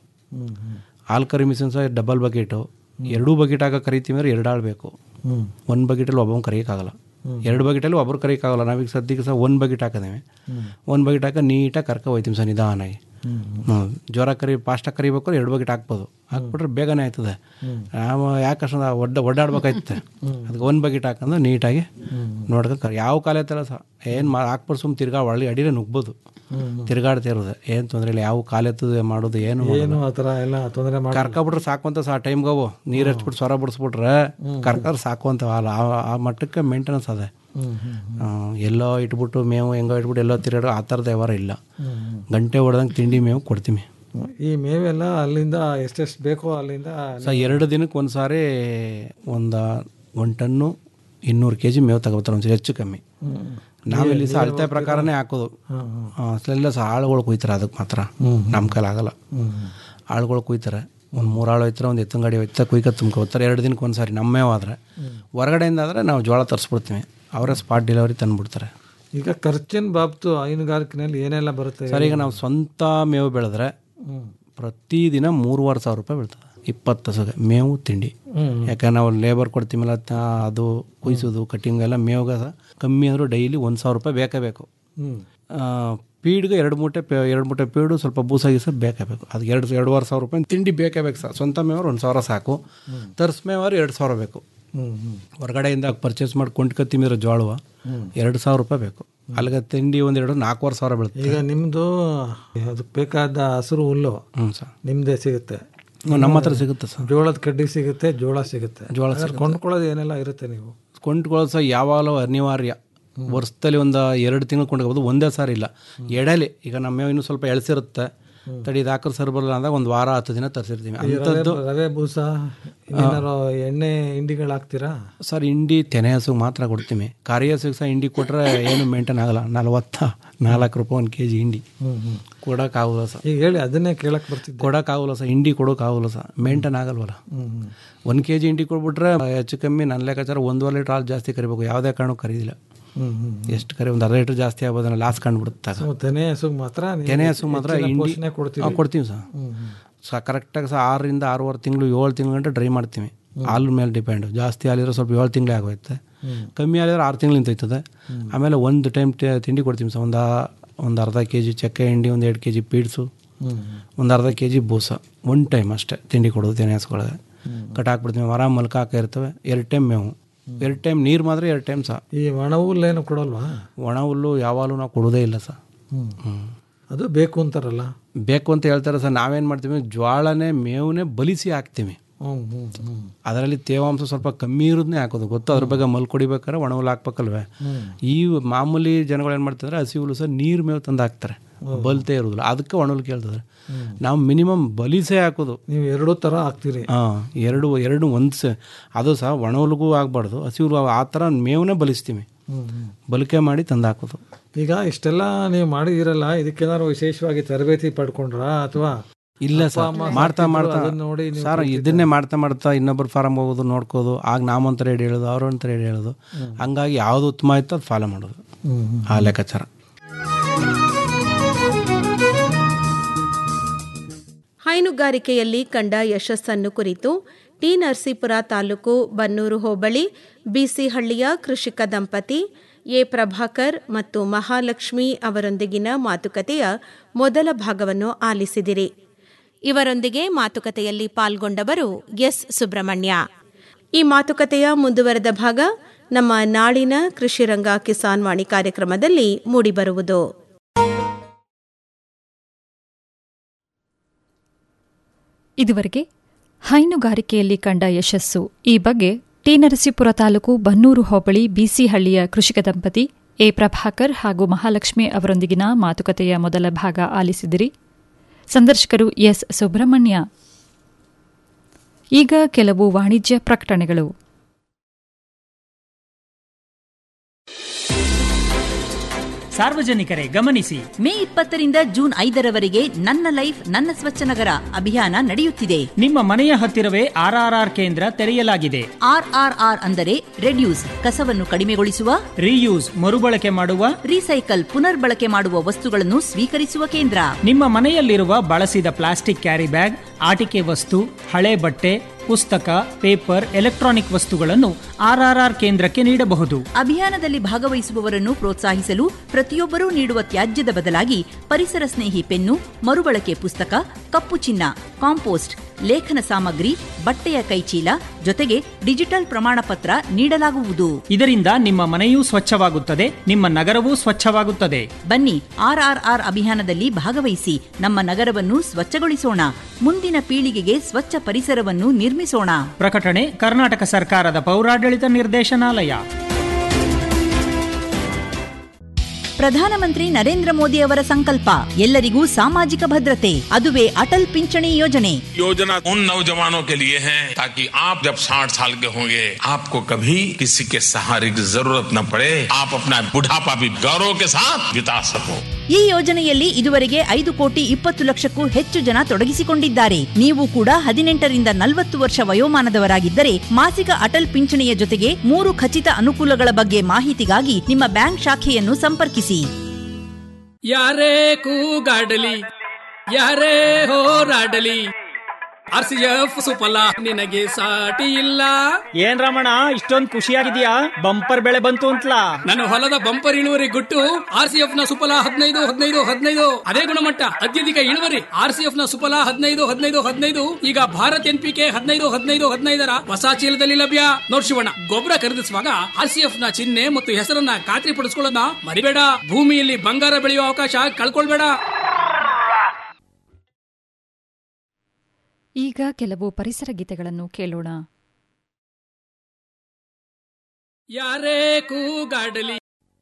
ಹಾಲು ಕರಿ ಮಿಷನ್ ಸಹ ಡಬಲ್ ಬಕೆಟು ಎರಡೂ ಬಕೆಟ್ ಹಾಕೋ ಕರಿತೀವಿ ಅಂದ್ರೆ ಎರಡು ಆಳು ಬೇಕು ಹ್ಮ್ ಒಂದು ಬಕೆಟಲ್ಲಿ ಒಬ್ಬನ ಕರಿಯೋಕ್ಕಾಗಲ್ಲ ಎರಡು ಬಕೆಟಲ್ಲಿ ಒಬ್ಬರು ಕರಿಯೋಕ್ಕಾಗಲ್ಲ ನಾವೀಗ ಸದ್ಯಕ್ಕೆ ಸಹ ಒಂದು ಬಕೆಟ್ ಹಾಕಿದೇವೆ ಒಂದು ಬಕೆಟ್ ಹಾಕಿ ನೀಟಾಗಿ ಕರ್ಕೊ ಹೋಯ್ತೀವಿ ಸರ್ ನಿಧಾನಾಗಿ ಹ್ಞೂ ಜ್ವರ ಕರಿ ಫಾಸ್ಟಾಗಿ ಕರಿಬೇಕು ಎರಡು ಬಕೆಟ್ ಹಾಕ್ಬೋದು ಹಾಕ್ಬಿಟ್ರೆ ಬೇಗನೆ ಆಯ್ತದೆ ನಾವು ಯಾಕೆ ಅಷ್ಟೊಂದು ಒಡ್ಡ ಒಡ್ಡಾಡ್ಬೇಕಾಯ್ತದೆ ಅದಕ್ಕೆ ಒಂದು ಬಕೆಟ್ ಹಾಕಂದ್ರೆ ನೀಟಾಗಿ ನೋಡ್ಕೊಂಡು ಕರಿ ಯಾವ ಕಾಲ ಐತಲ್ಲ ಸಹ ಏನು ಮಾ ಹಾಕ್ಬಿಟ್ಟು ಸುಮ್ಮನೆ ತಿರ್ಗಾ ಒಳ್ಳೆ ಅಡಿರೆ ನುಗ್ಬೋದು ತಿರ್ಗಾಡ್ತಾ ಇರೋದು ಏನು ತೊಂದರೆ ಇಲ್ಲ ಯಾವ ಕಾಲೆತ್ತದು ಮಾಡೋದು ಏನು ಮಾಡಲ್ಲ. ಏನು ಆ ಥರ ಎಲ್ಲ ತೊಂದರೆ ಮಾಡಿ ಕರ್ಕೊಬಿಟ್ರೆ ಸಾಕು ಅಂತ ಸಾ ಟೈಮ್ಗೆ ಅವು ನೀರು ಹಚ್ಬಿಟ್ಟು ಸ್ವರ ಬಿಡಿಸ್ಬಿಟ್ರೆ ಕರ್ಕರ್ ಸಾಕು ಅಂತ ಅಲ್ಲ ಆ- ಆ ಮಟ್ಟಕ್ಕೆ ಮೇಂಟೆನೆನ್ಸ್ ಅದೇ ಆ, ಎಲ್ಲೋ ಇಟ್ಬಿಟ್ಟು ಮೇವು ಹೆಂಗೋ ಇಟ್ಬಿಟ್ಟು ಎಲ್ಲೋ ತಿರುಗಾಡೋ ಆ ಥರದ ವ್ಯವಹಾರ ಇಲ್ಲ ಗಂಟೆ ಹೊಡೆದಂಗೆ ತಿಂಡಿ ಮೇವು ಕೊಡ್ತೀವಿ ಈ ಮೇವೆಲ್ಲ ಅಲ್ಲಿಂದ ಎಷ್ಟೆಷ್ಟು ಬೇಕೋ ಅಲ್ಲಿಂದ ಸೊ ಎರಡು ದಿನಕ್ಕೆ ಒಂದು ಸಾರಿ ಒಂದು ಒಂದು ಟನ್ನು ಇನ್ನೂರು ಕೆ ಜಿ ಮೇವು ತಗೋತಾರೆ ಒಂದ್ಸರಿ ಹೆಚ್ಚು ಕಮ್ಮಿ ನಾವಿಲ್ಲಿ ಸಹ ಅಳತೆ ಪ್ರಕಾರನೇ ಹಾಕೋದು ಅಸಲೆಲ್ಲ ಸಹ ಆಳುಗಳು ಕುಯ್ತಾರೆ ಅದಕ್ಕೆ ಮಾತ್ರ ನಮ್ಮ ಕೈಲಾಗಲ್ಲ ಆಳುಗಳು ಕುಯ್ತಾರೆ ಒಂದು ಮೂರು ಆಳು ಹೋಯ್ತಾರೆ ಒಂದು ಎತ್ತಿನ ಗಾಡಿ ಹೋಯ್ತಾರೆ ಕುಯ್ಕ ತುಂಬ್ಕೊತಾರೆ ಎರಡು ದಿನಕ್ಕೆ ಒಂದು ಸಾರಿ ನಮ್ಮೇ ಆದ್ರೆ ಹೊರಗಡೆಯಿಂದ ಆದರೆ ನಾವು ಜೋಳ ತರಿಸ್ಬಿಡ್ತೀವಿ ಅವರೇ ಸ್ಪಾಟ್ ಡೆಲಿವರಿ ತಂದುಬಿಡ್ತಾರೆ ಈಗ ಖರ್ಚಿನ ಬಾಬ್ತು ಹೈನುಗಾರಿಕೆನಲ್ಲಿ ಏನೆಲ್ಲ ಬರುತ್ತೆ ಸರ್ ಈಗ ನಾವು ಸ್ವಂತ ಮೇವು ಬೆಳೆದ್ರೆ ಪ್ರತಿದಿನ ಮೂರುವರೆ ಸಾವಿರ ರೂಪಾಯಿ ಬೀಳ್ತದೆ ಇಪ್ಪತ್ತು ಹಸುಗೆ ಮೇವು ತಿಂಡಿ ಯಾಕಂದ್ರೆ ನಾವು ಲೇಬರ್ ಕೊಡ್ತೀವಲ್ಲ ತ- ಅದು ಕುಯ್ಸೋದು ಕಟ್ಟಿಂಗ್ ಎಲ್ಲ ಮೇವುಗ ಕಮ್ಮಿ ಅಂದರೂ ಡೈಲಿ ಒಂದು ಸಾವಿರ ರೂಪಾಯಿ ಬೇಕೇ ಬೇಕು ಹ್ಮ್ ಆ, ಪೀಡ್ಗೆ ಎರಡು ಮೂಟೆ ಪೇ ಎರಡು ಮೂಟೆ ಪೀಡು ಸ್ವಲ್ಪ ಬೂಸ ಗೀಸ ಬೇಕೇ ಬೇಕು ಅದು ಎರಡು ಎರಡುವರೆ ಸಾವಿರ ರೂಪಾಯಿ ತಿಂಡಿ ಬೇಕೇ ಬೇಕು ಸರ್ ಸ್ವಂತ ಮೇವರು ಒಂದು ಸಾವಿರ ಸಾಕು ತರ್ಸ್ ಮೇವಾರು ಎರಡು ಸಾವಿರ ಬೇಕು ಹ್ಮ್ ಹ್ಮ್ ಹೊರಗಡೆಯಿಂದ ಪರ್ಚೇಸ್ ಮಾಡಿ ಕೊಂಡ್ಕೊತಿಮಿರೋ ಜೋಳವ ಎರಡು ಸಾವಿರ ರೂಪಾಯಿ ಬೇಕು ಅಲ್ಲಿಗೆ ತಿಂಡಿ ಒಂದೆರಡು ನಾಲ್ಕೂವರೆ ಸಾವಿರ ಬೀಳುತ್ತೆ ಈಗ ನಿಮ್ಮದು ಅದಕ್ಕೆ ಬೇಕಾದ ಹಸಿರು ಹುಲ್ಲು ಹ್ಞೂ ಸರ್ ನಿಮ್ಮದೇ ಸಿಗುತ್ತೆ ನಮ್ಮ ಹತ್ರ ಸಿಗುತ್ತೆ ಸರ್ ಜೋಳದ ಕಡ್ಡಿ ಸಿಗುತ್ತೆ ಜೋಳ ಸಿಗುತ್ತೆ ಜೋಳ ಹಾಗಾದ್ರೆ ಕೊಂಡ್ಕೊಳ್ಳೋದು ಏನೆಲ್ಲ ಇರುತ್ತೆ ನೀವು ಕೊಂಡ್ಕೊಳ್ಳೋದು ಸಹ ಯಾವಾಗಲೂ ಅನಿವಾರ್ಯ ವರ್ಷದಲ್ಲಿ ಒಂದು ಎರಡು ತಿಂಗಳು ಕೊಂಡ್ಕೋಬೋದು ಒಂದೇ ಸಾರಿ ಇಲ್ಲ ಎಡೆಲಿ ಈಗ ನಮ್ಮ ಇನ್ನೂ ಸ್ವಲ್ಪ ಎಳ್ಸಿರುತ್ತೆ ತಡಿ ಇದು ಹಾಕಿದ್ರೆ ಸರಿ ಬರಲ್ಲ ಅಂದಾಗ ಒಂದು ವಾರ ಹತ್ತು ದಿನ ತರಿಸಿರ್ತೀವಿ ಅಂಥದ್ದು ರವೆ ಬೂಸ ಇನ್ನೇನಾರು ಎಣ್ಣೆ ಹಿಂಡಿಗಳು ಹಾಕ್ತೀರಾ ಸರ್ ಹಿಂಡಿ ತೆನೆ ಹಸುಗೆ ಮಾತ್ರ ಕೊಡ್ತೀವಿ ಕರಿ ಹಸುಗೆ ಸಹ ಹಿಂಡಿ ಕೊಟ್ಟರೆ ಏನು ಮೇಂಟೈನ್ ಆಗಲ್ಲ ನಲ್ವತ್ತ ನಾಲ್ಕು ರೂಪಾಯಿ ಒಂದು ಕೆ ಜಿ ಹಿಂಡಿ ಕೊಡೋಕ್ಕಾಗಲ್ಲ ಸರ್ ಈಗ ಹೇಳಿ ಅದನ್ನೇ ಕೇಳಕ್ ಬರ್ತಿದ್ದೆ ಕೊಡೋಕ್ಕಾಗಲ್ಲ ಸರ್ ಹಿಂಡಿ ಕೊಡೋಕ್ಕಾಗಲ್ಲ ಸರ್ ಮೇಂಟೈನ್ ಆಗಲ್ವಲ್ಲ ಒಂದು ಕೆ ಜಿ ಹಿಂಡಿ ಕೊಟ್ಬಿಟ್ರೆ ಹೆಚ್ಚು ಕಮ್ಮಿ ನನ್ನ ಲೆಕ್ಕಾಚಾರ ಒಂದೂವರೆ ಲೀಟ್ರ್ ಹಾಲು ಜಾಸ್ತಿ ಕರಿಬೇಕು ಯಾವುದೇ ಕಾರಣಕ್ಕೂ ಕರೀದಿಲ್ಲ ಹ್ಮ್ ಹ್ಮ್ ಎಷ್ಟು ಕರಿ ಒಂದು ಅರ್ಧ ಲೀಟ್ರ್ ಜಾಸ್ತಿ ಆಗ್ಬೋದನ್ನ ಲಾಸ್ ಕಂಡುಬಿಡುತ್ತೆ ಸೊ ತೆನೆ ಹಸುಗ್ ಮಾತ್ರ ನೀವು ತೆನೆ ಹಸು ಮಾತ್ರ ಹೆಚ್ಚಿನ ಹಿಂಡಿ ಪೋಷಣೆ ಕೊಡ್ತೀವಿ ಹಾಂ, ಕೊಡ್ತೀವಿ ಸರ್ ಸ ಕರೆಕ್ಟಾಗಿ ಸಹ ಆರರಿಂದ ಆರೂವರೆ ತಿಂಗಳು ಏಳು ತಿಂಗಳು ಗಂಟೆ ಡ್ರೈ ಮಾಡ್ತೀವಿ ಹಾಲು ಮೇಲೆ ಡಿಪೆಂಡ್ ಜಾಸ್ತಿ ಹಾಲಿದ್ರೆ ಸ್ವಲ್ಪ ಏಳು ತಿಂಗಳೇ ಆಗೋಯ್ತೆ ಕಮ್ಮಿ ಹಾಲಿದ್ರೆ ಆರು ತಿಂಗಳು ನಿಂತೈತದೆ ಆಮೇಲೆ ಒಂದು ಟೈಮ್ ತಿಂಡಿ ಕೊಡ್ತೀವಿ ಸರ್ ಒಂದು ಒಂದು ಅರ್ಧ ಕೆ ಜಿ ಚಕ್ಕೆ ಹಿಂಡಿ ಒಂದು ಎರಡು ಕೆ ಜಿ ಪೀಡ್ಸು ಒಂದು ಅರ್ಧ ಕೆ ಜಿ ಬೂಸ ಒನ್ ಟೈಮ್ ಅಷ್ಟೇ ತಿಂಡಿ ಕೊಡೋದು ತೆನೆ ಹಸುಗಳಿಗೆ ಕಟ್ ಹಾಕ್ಬಿಡ್ತೀವಿ ಮರ ಮಲ್ಕ ಹಾಕ ಇರ್ತವೆ ಎರಡು ಟೈಮ್ ಮೇವು ಎರಡು ಟೈಮ್ ನೀರು ಮಾತ್ರ ಎರಡು ಟೈಮ್ ಸಹ ಈ ಒಣ ಹುಲ್ಲೇನು ಕೊಡಲ್ವಾ ಒಣ ಹುಲ್ಲು ಯಾವಾಗಲೂ ನಾವು ಕೊಡೋದೇ ಇಲ್ಲ ಸರ್ ಹ್ಮ್ ಹ್ಞೂ ಅದು ಬೇಕು ಅಂತಾರಲ್ಲ ಬೇಕು ಅಂತ ಹೇಳ್ತಾರೆ ಸರ್ ನಾವೇನು ಮಾಡ್ತೀವಿ ಜ್ವಾಳನೇ ಮೇವನ್ನೇ ಬಲಿಸಿ ಹಾಕ್ತೀವಿ ಹ್ಞೂ ಹ್ಞೂ ಹ್ಞೂ ಅದರಲ್ಲಿ ತೇವಾಂಶ ಸ್ವಲ್ಪ ಕಮ್ಮಿ ಇರೋದನ್ನೇ ಹಾಕೋದು ಗೊತ್ತು ಅದ್ರ ಬಗ್ಗೆ ಮಲ್ ಕುಡಿಬೇಕಾದ್ರೆ ಒಣ ಹುಲ್ಲು ಹಾಕ್ಬೇಕಲ್ವೇ ಈ ಮಾಮೂಲಿ ಜನಗಳು ಏನು ಮಾಡ್ತಾರೆ ಹಸಿ ಹುಲ್ಲು ಸಹ ನೀರು ಮೇವು ತಂದು ಹಾಕ್ತಾರೆ ಬಲ್ತೇ ಇರೋದಿಲ್ಲ ಅದಕ್ಕೆ ಒಣ ಹುಲ್ಲು ಕೇಳ್ತಿದ್ರೆ ನಾವು ಮಿನಿಮಮ್ ಬಲಿಸೇ ಹಾಕೋದು ನೀವು ಎರಡೂ ಥರ ಹಾಕ್ತೀರಿ ಹಾಂ ಎರಡು ಎರಡು ಒಂದು ಸ ಅದು ಸಹ ಒಣ ಹುಲ್ಗೂ ಆಗಬಾರ್ದು ಹಸಿ ಹುಲ್ಲು ಆ ಥರ ಮೇವನ್ನೇ ಬಲಿಸ್ತೀವಿ ಹ್ಞೂ ಹ್ಞೂ ಬಲಿಕೆ ಮಾಡಿ ತಂದು ಹಾಕೋದು ಈಗ ಇಷ್ಟೆಲ್ಲ ನೀವು ಮಾಡಿದಿರಲ್ಲ ಇದಕ್ಕೇನಾದ್ರು ವಿಶೇಷವಾಗಿ ತರಬೇತಿ ಪಡ್ಕೊಂಡ್ರಾ ಅಥವಾ ಇಲ್ಲ ಅಪ್ಪ ಸರ್ ಅಮ್ಮ ಮಾಡ್ತಾ ಸಾಕಿದ್ರು, ಮಾಡ್ತಾ ಅದನ್ನ ನೋಡಿ ನೀವು ಸರ್ ಇದನ್ನೇ ಮಾಡ್ತಾ ಮಾಡ್ತಾ ಇನ್ನೊಬ್ಬರ ಫಾರಮ್ ಹೋಗೋದು ನೋಡ್ಕೋದು ಆಗ ನಾವಂತರ ಹೇಳಿ ಹೇಳೋದು ಅವ್ರಂತರ ಹೇಳಿ ಹೇಳೋದು ಹಂಗಾಗಿ ಯಾವುದು ಉತ್ತಮ ಆಯ್ತು ಅದು ಫಾಲೋ ಮಾಡೋದು ಹ್ಮ್, ಹ್ಮ್. ಆ ಲೆಕ್ಕಾಚಾರ ಹೈನುಗಾರಿಕೆಯಲ್ಲಿ ಕಂಡ ಯಶಸ್ಸನ್ನು ಕುರಿತು ಟಿ ನರಸೀಪುರ ತಾಲೂಕು ಬನ್ನೂರು ಹೋಬಳಿ ಬಿಸಿಹಳ್ಳಿಯ ಕೃಷಿಕ ದಂಪತಿ ಎ ಪ್ರಭಾಕರ್ ಮತ್ತು ಮಹಾಲಕ್ಷ್ಮಿ ಅವರೊಂದಿಗಿನ ಮಾತುಕತೆಯ ಮೊದಲ ಭಾಗವನ್ನು ಆಲಿಸಿದಿರಿ ಇವರೊಂದಿಗೆ ಮಾತುಕತೆಯಲ್ಲಿ ಪಾಲ್ಗೊಂಡವರು ಎಸ್ ಸುಬ್ರಹ್ಮಣ್ಯ ಈ ಮಾತುಕತೆಯ ಮುಂದುವರೆದ ಭಾಗ ನಮ್ಮ ನಾಳಿನ ಕೃಷಿರಂಗ ಕಿಸಾನ್ ವಾಣಿ ಕಾರ್ಯಕ್ರಮದಲ್ಲಿ ಮೂಡಿಬರುವುದು ಇದುವರೆಗೆ ಹೈನುಗಾರಿಕೆಯಲ್ಲಿ ಕಂಡ ಯಶಸ್ಸು ಈ ಬಗ್ಗೆ ಟಿ ನರಸೀಪುರ ತಾಲೂಕು ಬನ್ನೂರು ಹೋಬಳಿ ಬಿಸಿಹಳ್ಳಿಯ ಕೃಷಿಕ ದಂಪತಿ ಎ ಪ್ರಭಾಕರ್ ಹಾಗೂ ಮಹಾಲಕ್ಷ್ಮಿ ಅವರೊಂದಿಗಿನ ಮಾತುಕತೆಯ ಮೊದಲ ಭಾಗ ಆಲಿಸಿದಿರಿ ಸಂದರ್ಶಕರು ಎಸ್ ಸುಬ್ರಹ್ಮಣ್ಯ ಈಗ ಕೆಲವು ವಾಣಿಜ್ಯ ಪ್ರಕಟಣೆಗಳು ಸಾರ್ವಜನಿಕರೇ ಗಮನಿಸಿ ಮೇ ಇಪ್ಪತ್ತರಿಂದ ಜೂನ್ ಐದರವರೆಗೆ ನನ್ನ ಲೈಫ್ ನನ್ನ ಸ್ವಚ್ಛ ನಗರ ಅಭಿಯಾನ ನಡೆಯುತ್ತಿದೆ ನಿಮ್ಮ ಮನೆಯ ಹತ್ತಿರವೇ ಆರ್ಆರ್ಆರ್ ಕೇಂದ್ರ ತೆರೆಯಲಾಗಿದೆ ಆರ್ಆರ್ಆರ್ ಅಂದರೆ ರೆಡ್ಯೂಸ್ ಕಸವನ್ನು ಕಡಿಮೆಗೊಳಿಸುವ ರೀಯೂಸ್ ಮರುಬಳಕೆ ಮಾಡುವ ರೀಸೈಕಲ್ ಪುನರ್ಬಳಕೆ ಮಾಡುವ ವಸ್ತುಗಳನ್ನು ಸ್ವೀಕರಿಸುವ ಕೇಂದ್ರ ನಿಮ್ಮ ಮನೆಯಲ್ಲಿರುವ ಬಳಸಿದ ಪ್ಲಾಸ್ಟಿಕ್ ಕ್ಯಾರಿ ಬ್ಯಾಗ್ ಆಟಿಕೆ ವಸ್ತು ಹಳೆ ಬಟ್ಟೆ ಪುಸ್ತಕ ಪೇಪರ್ ಎಲೆಕ್ಟ್ರಾನಿಕ್ ವಸ್ತುಗಳನ್ನು ಆರ್ಆರ್ಆರ್ ಕೇಂದ್ರಕ್ಕೆ ನೀಡಬಹುದು ಅಭಿಯಾನದಲ್ಲಿ ಭಾಗವಹಿಸುವವರನ್ನು ಪ್ರೋತ್ಸಾಹಿಸಲು ಪ್ರತಿಯೊಬ್ಬರೂ ನೀಡುವ ತ್ಯಾಜ್ಯದ ಬದಲಾಗಿ ಪರಿಸರ ಸ್ನೇಹಿ ಪೆನ್ನು ಮರುಬಳಕೆ ಪುಸ್ತಕ ಕಪ್ಪು ಚಿನ್ನ ಕಾಂಪೋಸ್ಟ್ ಲೇಖನ ಸಾಮಗ್ರಿ ಬಟ್ಟೆಯ ಕೈಚೀಲ ಜೊತೆಗೆ ಡಿಜಿಟಲ್ ಪ್ರಮಾಣ ಪತ್ರ ನೀಡಲಾಗುವುದು ಇದರಿಂದ ನಿಮ್ಮ ಮನೆಯೂ ಸ್ವಚ್ಛವಾಗುತ್ತದೆ ನಿಮ್ಮ ನಗರವೂ ಸ್ವಚ್ಛವಾಗುತ್ತದೆ ಬನ್ನಿ ಆರ್ಆರ್ಆರ್ ಅಭಿಯಾನದಲ್ಲಿ ಭಾಗವಹಿಸಿ ನಮ್ಮ ನಗರವನ್ನು ಸ್ವಚ್ಛಗೊಳಿಸೋಣ ಮುಂದಿನ ಪೀಳಿಗೆಗೆ ಸ್ವಚ್ಛ ಪರಿಸರವನ್ನು ನಿರ್ಮಿಸೋಣ ಪ್ರಕಟಣೆ ಕರ್ನಾಟಕ ಸರ್ಕಾರದ ಪೌರಾಡಳಿತ ನಿರ್ದೇಶನಾಲಯ ಪ್ರಧಾನಮಂತ್ರಿ ನರೇಂದ್ರ ಮೋದಿ ಅವರ ಸಂಕಲ್ಪ ಎಲ್ಲರಿಗೂ ಸಾಮಾಜಿಕ ಭದ್ರತೆ ಅದುವೇ ಅಟಲ್ ಪಿಂಚಣಿ ಯೋಜನೆ योजना उन नौजवानों के लिए है ताकि आप जब 60 साल के होंगे आपको कभी किसी के सहारे की जरूरत न पड़े आप अपना बुढ़ापा भी गौरव के साथ बिता सको ಈ ಯೋಜನೆಯಲ್ಲಿ ಇದುವರೆಗೆ ಐದು ಕೋಟಿ ಇಪ್ಪತ್ತು ಲಕ್ಷಕ್ಕೂ ಹೆಚ್ಚು ಜನ ತೊಡಗಿಸಿಕೊಂಡಿದ್ದಾರೆ ನೀವು ಕೂಡ ಹದಿನೆಂಟರಿಂದ ನಲವತ್ತು ವರ್ಷ ವಯೋಮಾನದವರಾಗಿದ್ದರೆ ಮಾಸಿಕ ಅಟಲ್ ಪಿಂಚಣಿಯ ಜೊತೆಗೆ ಮೂರು ಖಚಿತ ಅನುಕೂಲಗಳ ಬಗ್ಗೆ ಮಾಹಿತಿಗಾಗಿ ನಿಮ್ಮ ಬ್ಯಾಂಕ್ ಶಾಖೆಯನ್ನು ಸಂಪರ್ಕಿಸಿ ಯಾರೇ ಕೂಗಾಡಲಿ ಯಾರೇ ಹೋರಾಡಲಿ ಆರ್ ಸಿ ಎಫ್ ಸುಫಲ ನಿನಗೆ ಸಾಟಿ ಇಲ್ಲ ಏನ್ ರಮಣ ಇಷ್ಟೊಂದ್ ಖುಷಿಯಾಗಿದ್ಯಾ ಬಂಪರ್ ಬೆಳೆ ಬಂತು ಅಂತಲಾ ನನ್ನ ಹೊಲದ ಬಂಪರ್ ಇಳುವರಿ ಗುಟ್ಟು ಆರ್ ಸಿ ಎಫ್ ನ ಸುಫಲ ಹದಿನೈದು ಹದಿನೈದು ಹದಿನೈದು ಅದೇ ಗುಣಮಟ್ಟ ಅತ್ಯಧಿಕ ಇಳುವರಿ ಆರ್ ಸಿ ಎಫ್ ನ ಸುಫಲ ಹದಿನೈದು ಹದಿನೈದು ಹದಿನೈದು ಈಗ ಭಾರತ್ ಎನ್ ಪಿ ಕೆ ಹದಿನೈದು ಹದಿನೈದು ಹದಿನೈದರ ಹೊಸ ಚೀಲದಲ್ಲಿ ಲಭ್ಯ ನೋಡ್ ಶಿವಣ್ಣ ಗೊಬ್ಬರ ಖರೀದಿಸುವಾಗ ಆರ್ ಸಿ ಎಫ್ ನ ಚಿಹ್ನೆ ಮತ್ತು ಹೆಸರನ್ನ ಖಾತ್ರಿ ಪಡಿಸ್ಕೊಳ್ಳೋದನ್ನ ಮರಿಬೇಡ ಭೂಮಿಯಲ್ಲಿ ಬಂಗಾರ ಬೆಳೆಯುವ ಅವಕಾಶ ಕಳ್ಕೊಳ್ಬೇಡ ಈಗ ಕೆಲವು ಪರಿಸರ ಗೀತೆಗಳನ್ನು ಕೇಳೋಣ ಯಾರೇ ಕೂಗಾಡಲಿ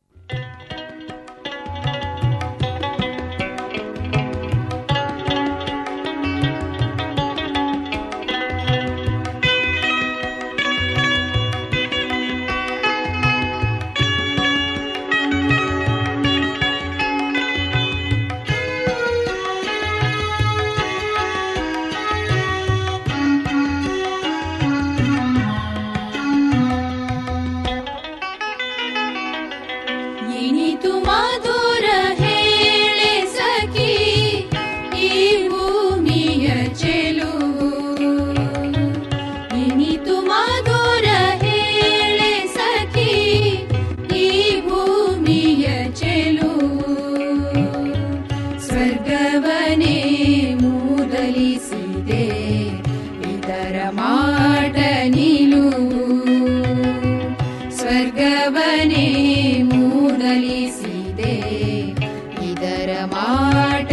ಇನಿತು ಮಧುರ ಹೇಳೆ ಸಖಿ ಈ ಭೂಮಿಯ ಚೆಲುವು ಇನಿತು ಮಧುರ ಹೇಳೆ ಸಖಿ ಈ ಭೂಮಿಯ ಚೆಲುವು ಸ್ವರ್ಗವನೇ ಮೂದಲಿಸಿದೆ ಇದರ ಮಾಟ ನಿಲುವು ಸ್ವರ್ಗವನೇ ಮೂದಲಿಸಿದೆ ಇದರ ಮಾಟ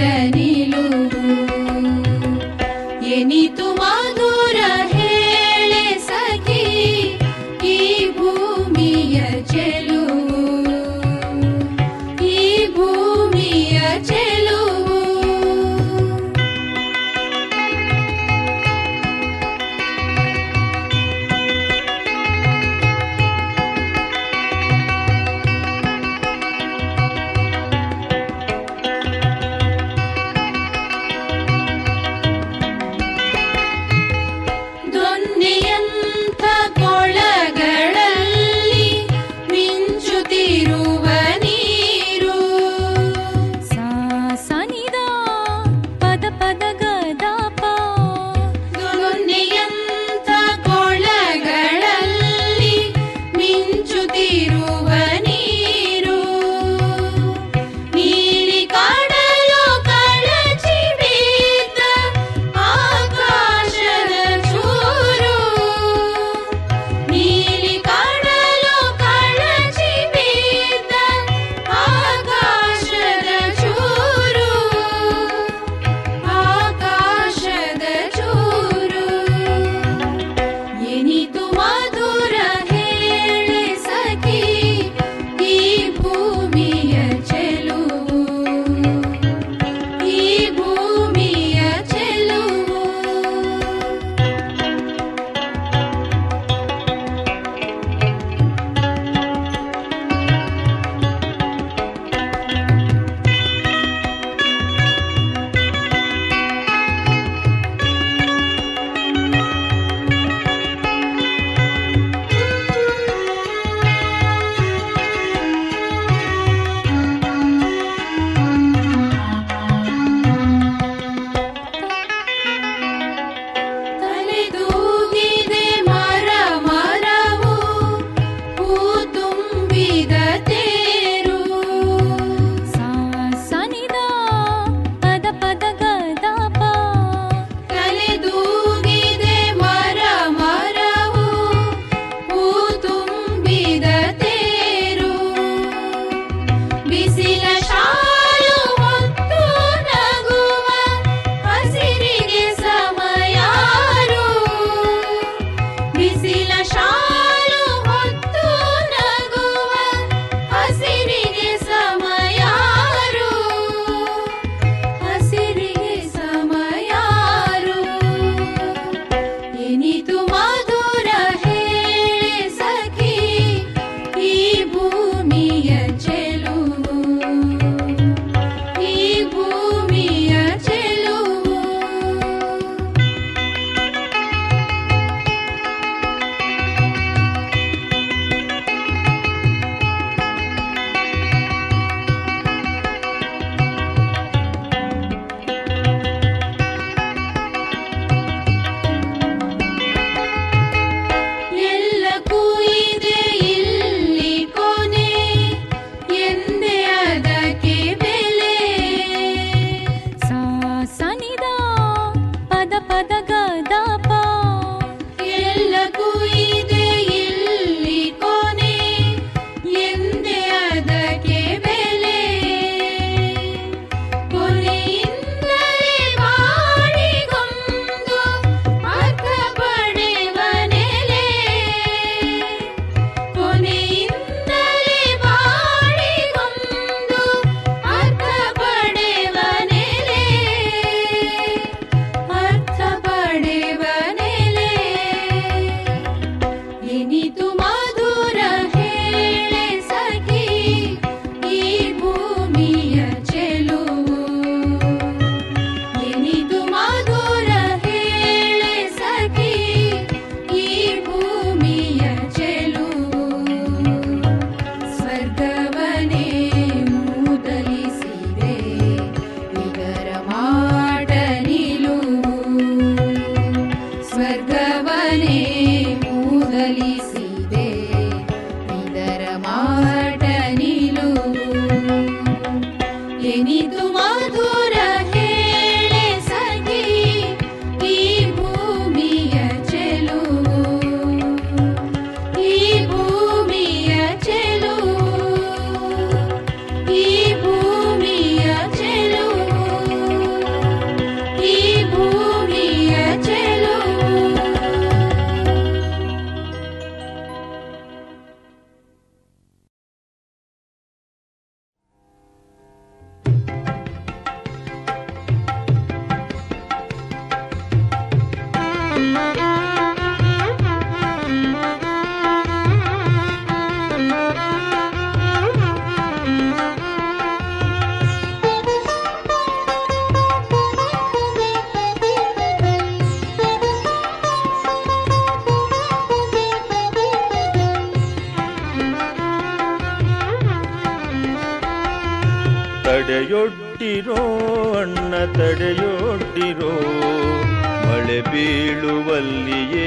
ಬಿಸಿಲ ಶಾಲು ಹೊತ್ತು ನಗುವ ಹಸಿರಿಗೆ ಸಮಯಾರು ಹಸಿರಿಗೆ ಸಮಯಾರು ಎನಿತು ಮಧುರ ಹೇಳೆ ಸಖಿ ಈ ಭೂಮಿಯ ಚೆಲುವು ಈ ಭೂಮಿಯ ಚೆಲುವು ಎಲ್ಲಕ್ಕೂ ಇದೆ ಇಲ್ಲಿ ಕೊನೆ ಎಂದೇ ಅದಕ್ಕೆ ಬೆಲೆ ಸಾ ಸನಿದ ಪದ ಪದ ಗದ ಪ ಎಲ್ಲಕ್ಕೂ ಇದೆ ಇಲ್ಲಿ ಕೊನೆ ಎಂದೇ ಅದಕ್ಕೆ ಬೆಲೆ ಕೊನೆಯಿಂದಲೇ ಬಾಳಿಗೊಂದು ಅರ್ಥ ಪಡೆವ ನೆಲೆ ಕೊನೆಯಿಂದಲೇ ಬಾಳಿಗೊಂದು ಅರ್ಥ ಪಡೆವ ನೆಲೆ ಅರ್ಥ ಪಡೆವ ನೆಲೆ ಎನಿತು ಮಧುರ ಹೇಳೆ ಸಖಿ ಈ ಭೂಮಿಯ ಚೆಲುವು ಎನಿತು ಮಧುರ ಹೇಳೆ ಸಖಿ ಈ ಭೂಮಿಯ ಚೆಲುವು ಸ್ವರ್ಗವನೇ ಮೂದಲಿಸಿದೆ ಇದರ ಮಾಟ ನಿಲುವು ಸ್ವರ್ಗವನೇ ಮೂದಲಿಸಿದೆ ಇದರ ಮಾಟ ನಿಲುವು ಎನಿತು ಮಧುರ ಹೇಳೆ ಸಖಿ ಈ ಭೂಮಿಯ ಚೆಲುವು ಈ ಭೂಮಿಯ ಚೆಲುವು ಈ ಭೂಮಿಯ ಚೆಲುವು ಈ ಭೂಮಿಯ ಚೆಲುವು ತಡೆಯೊಡ್ಡಿರೋ ಅಣ್ಣ ತಡೆಯೊಡ್ಡಿರೋ ಮಳೆ ಬೀಳುವಲ್ಲಿಯೇ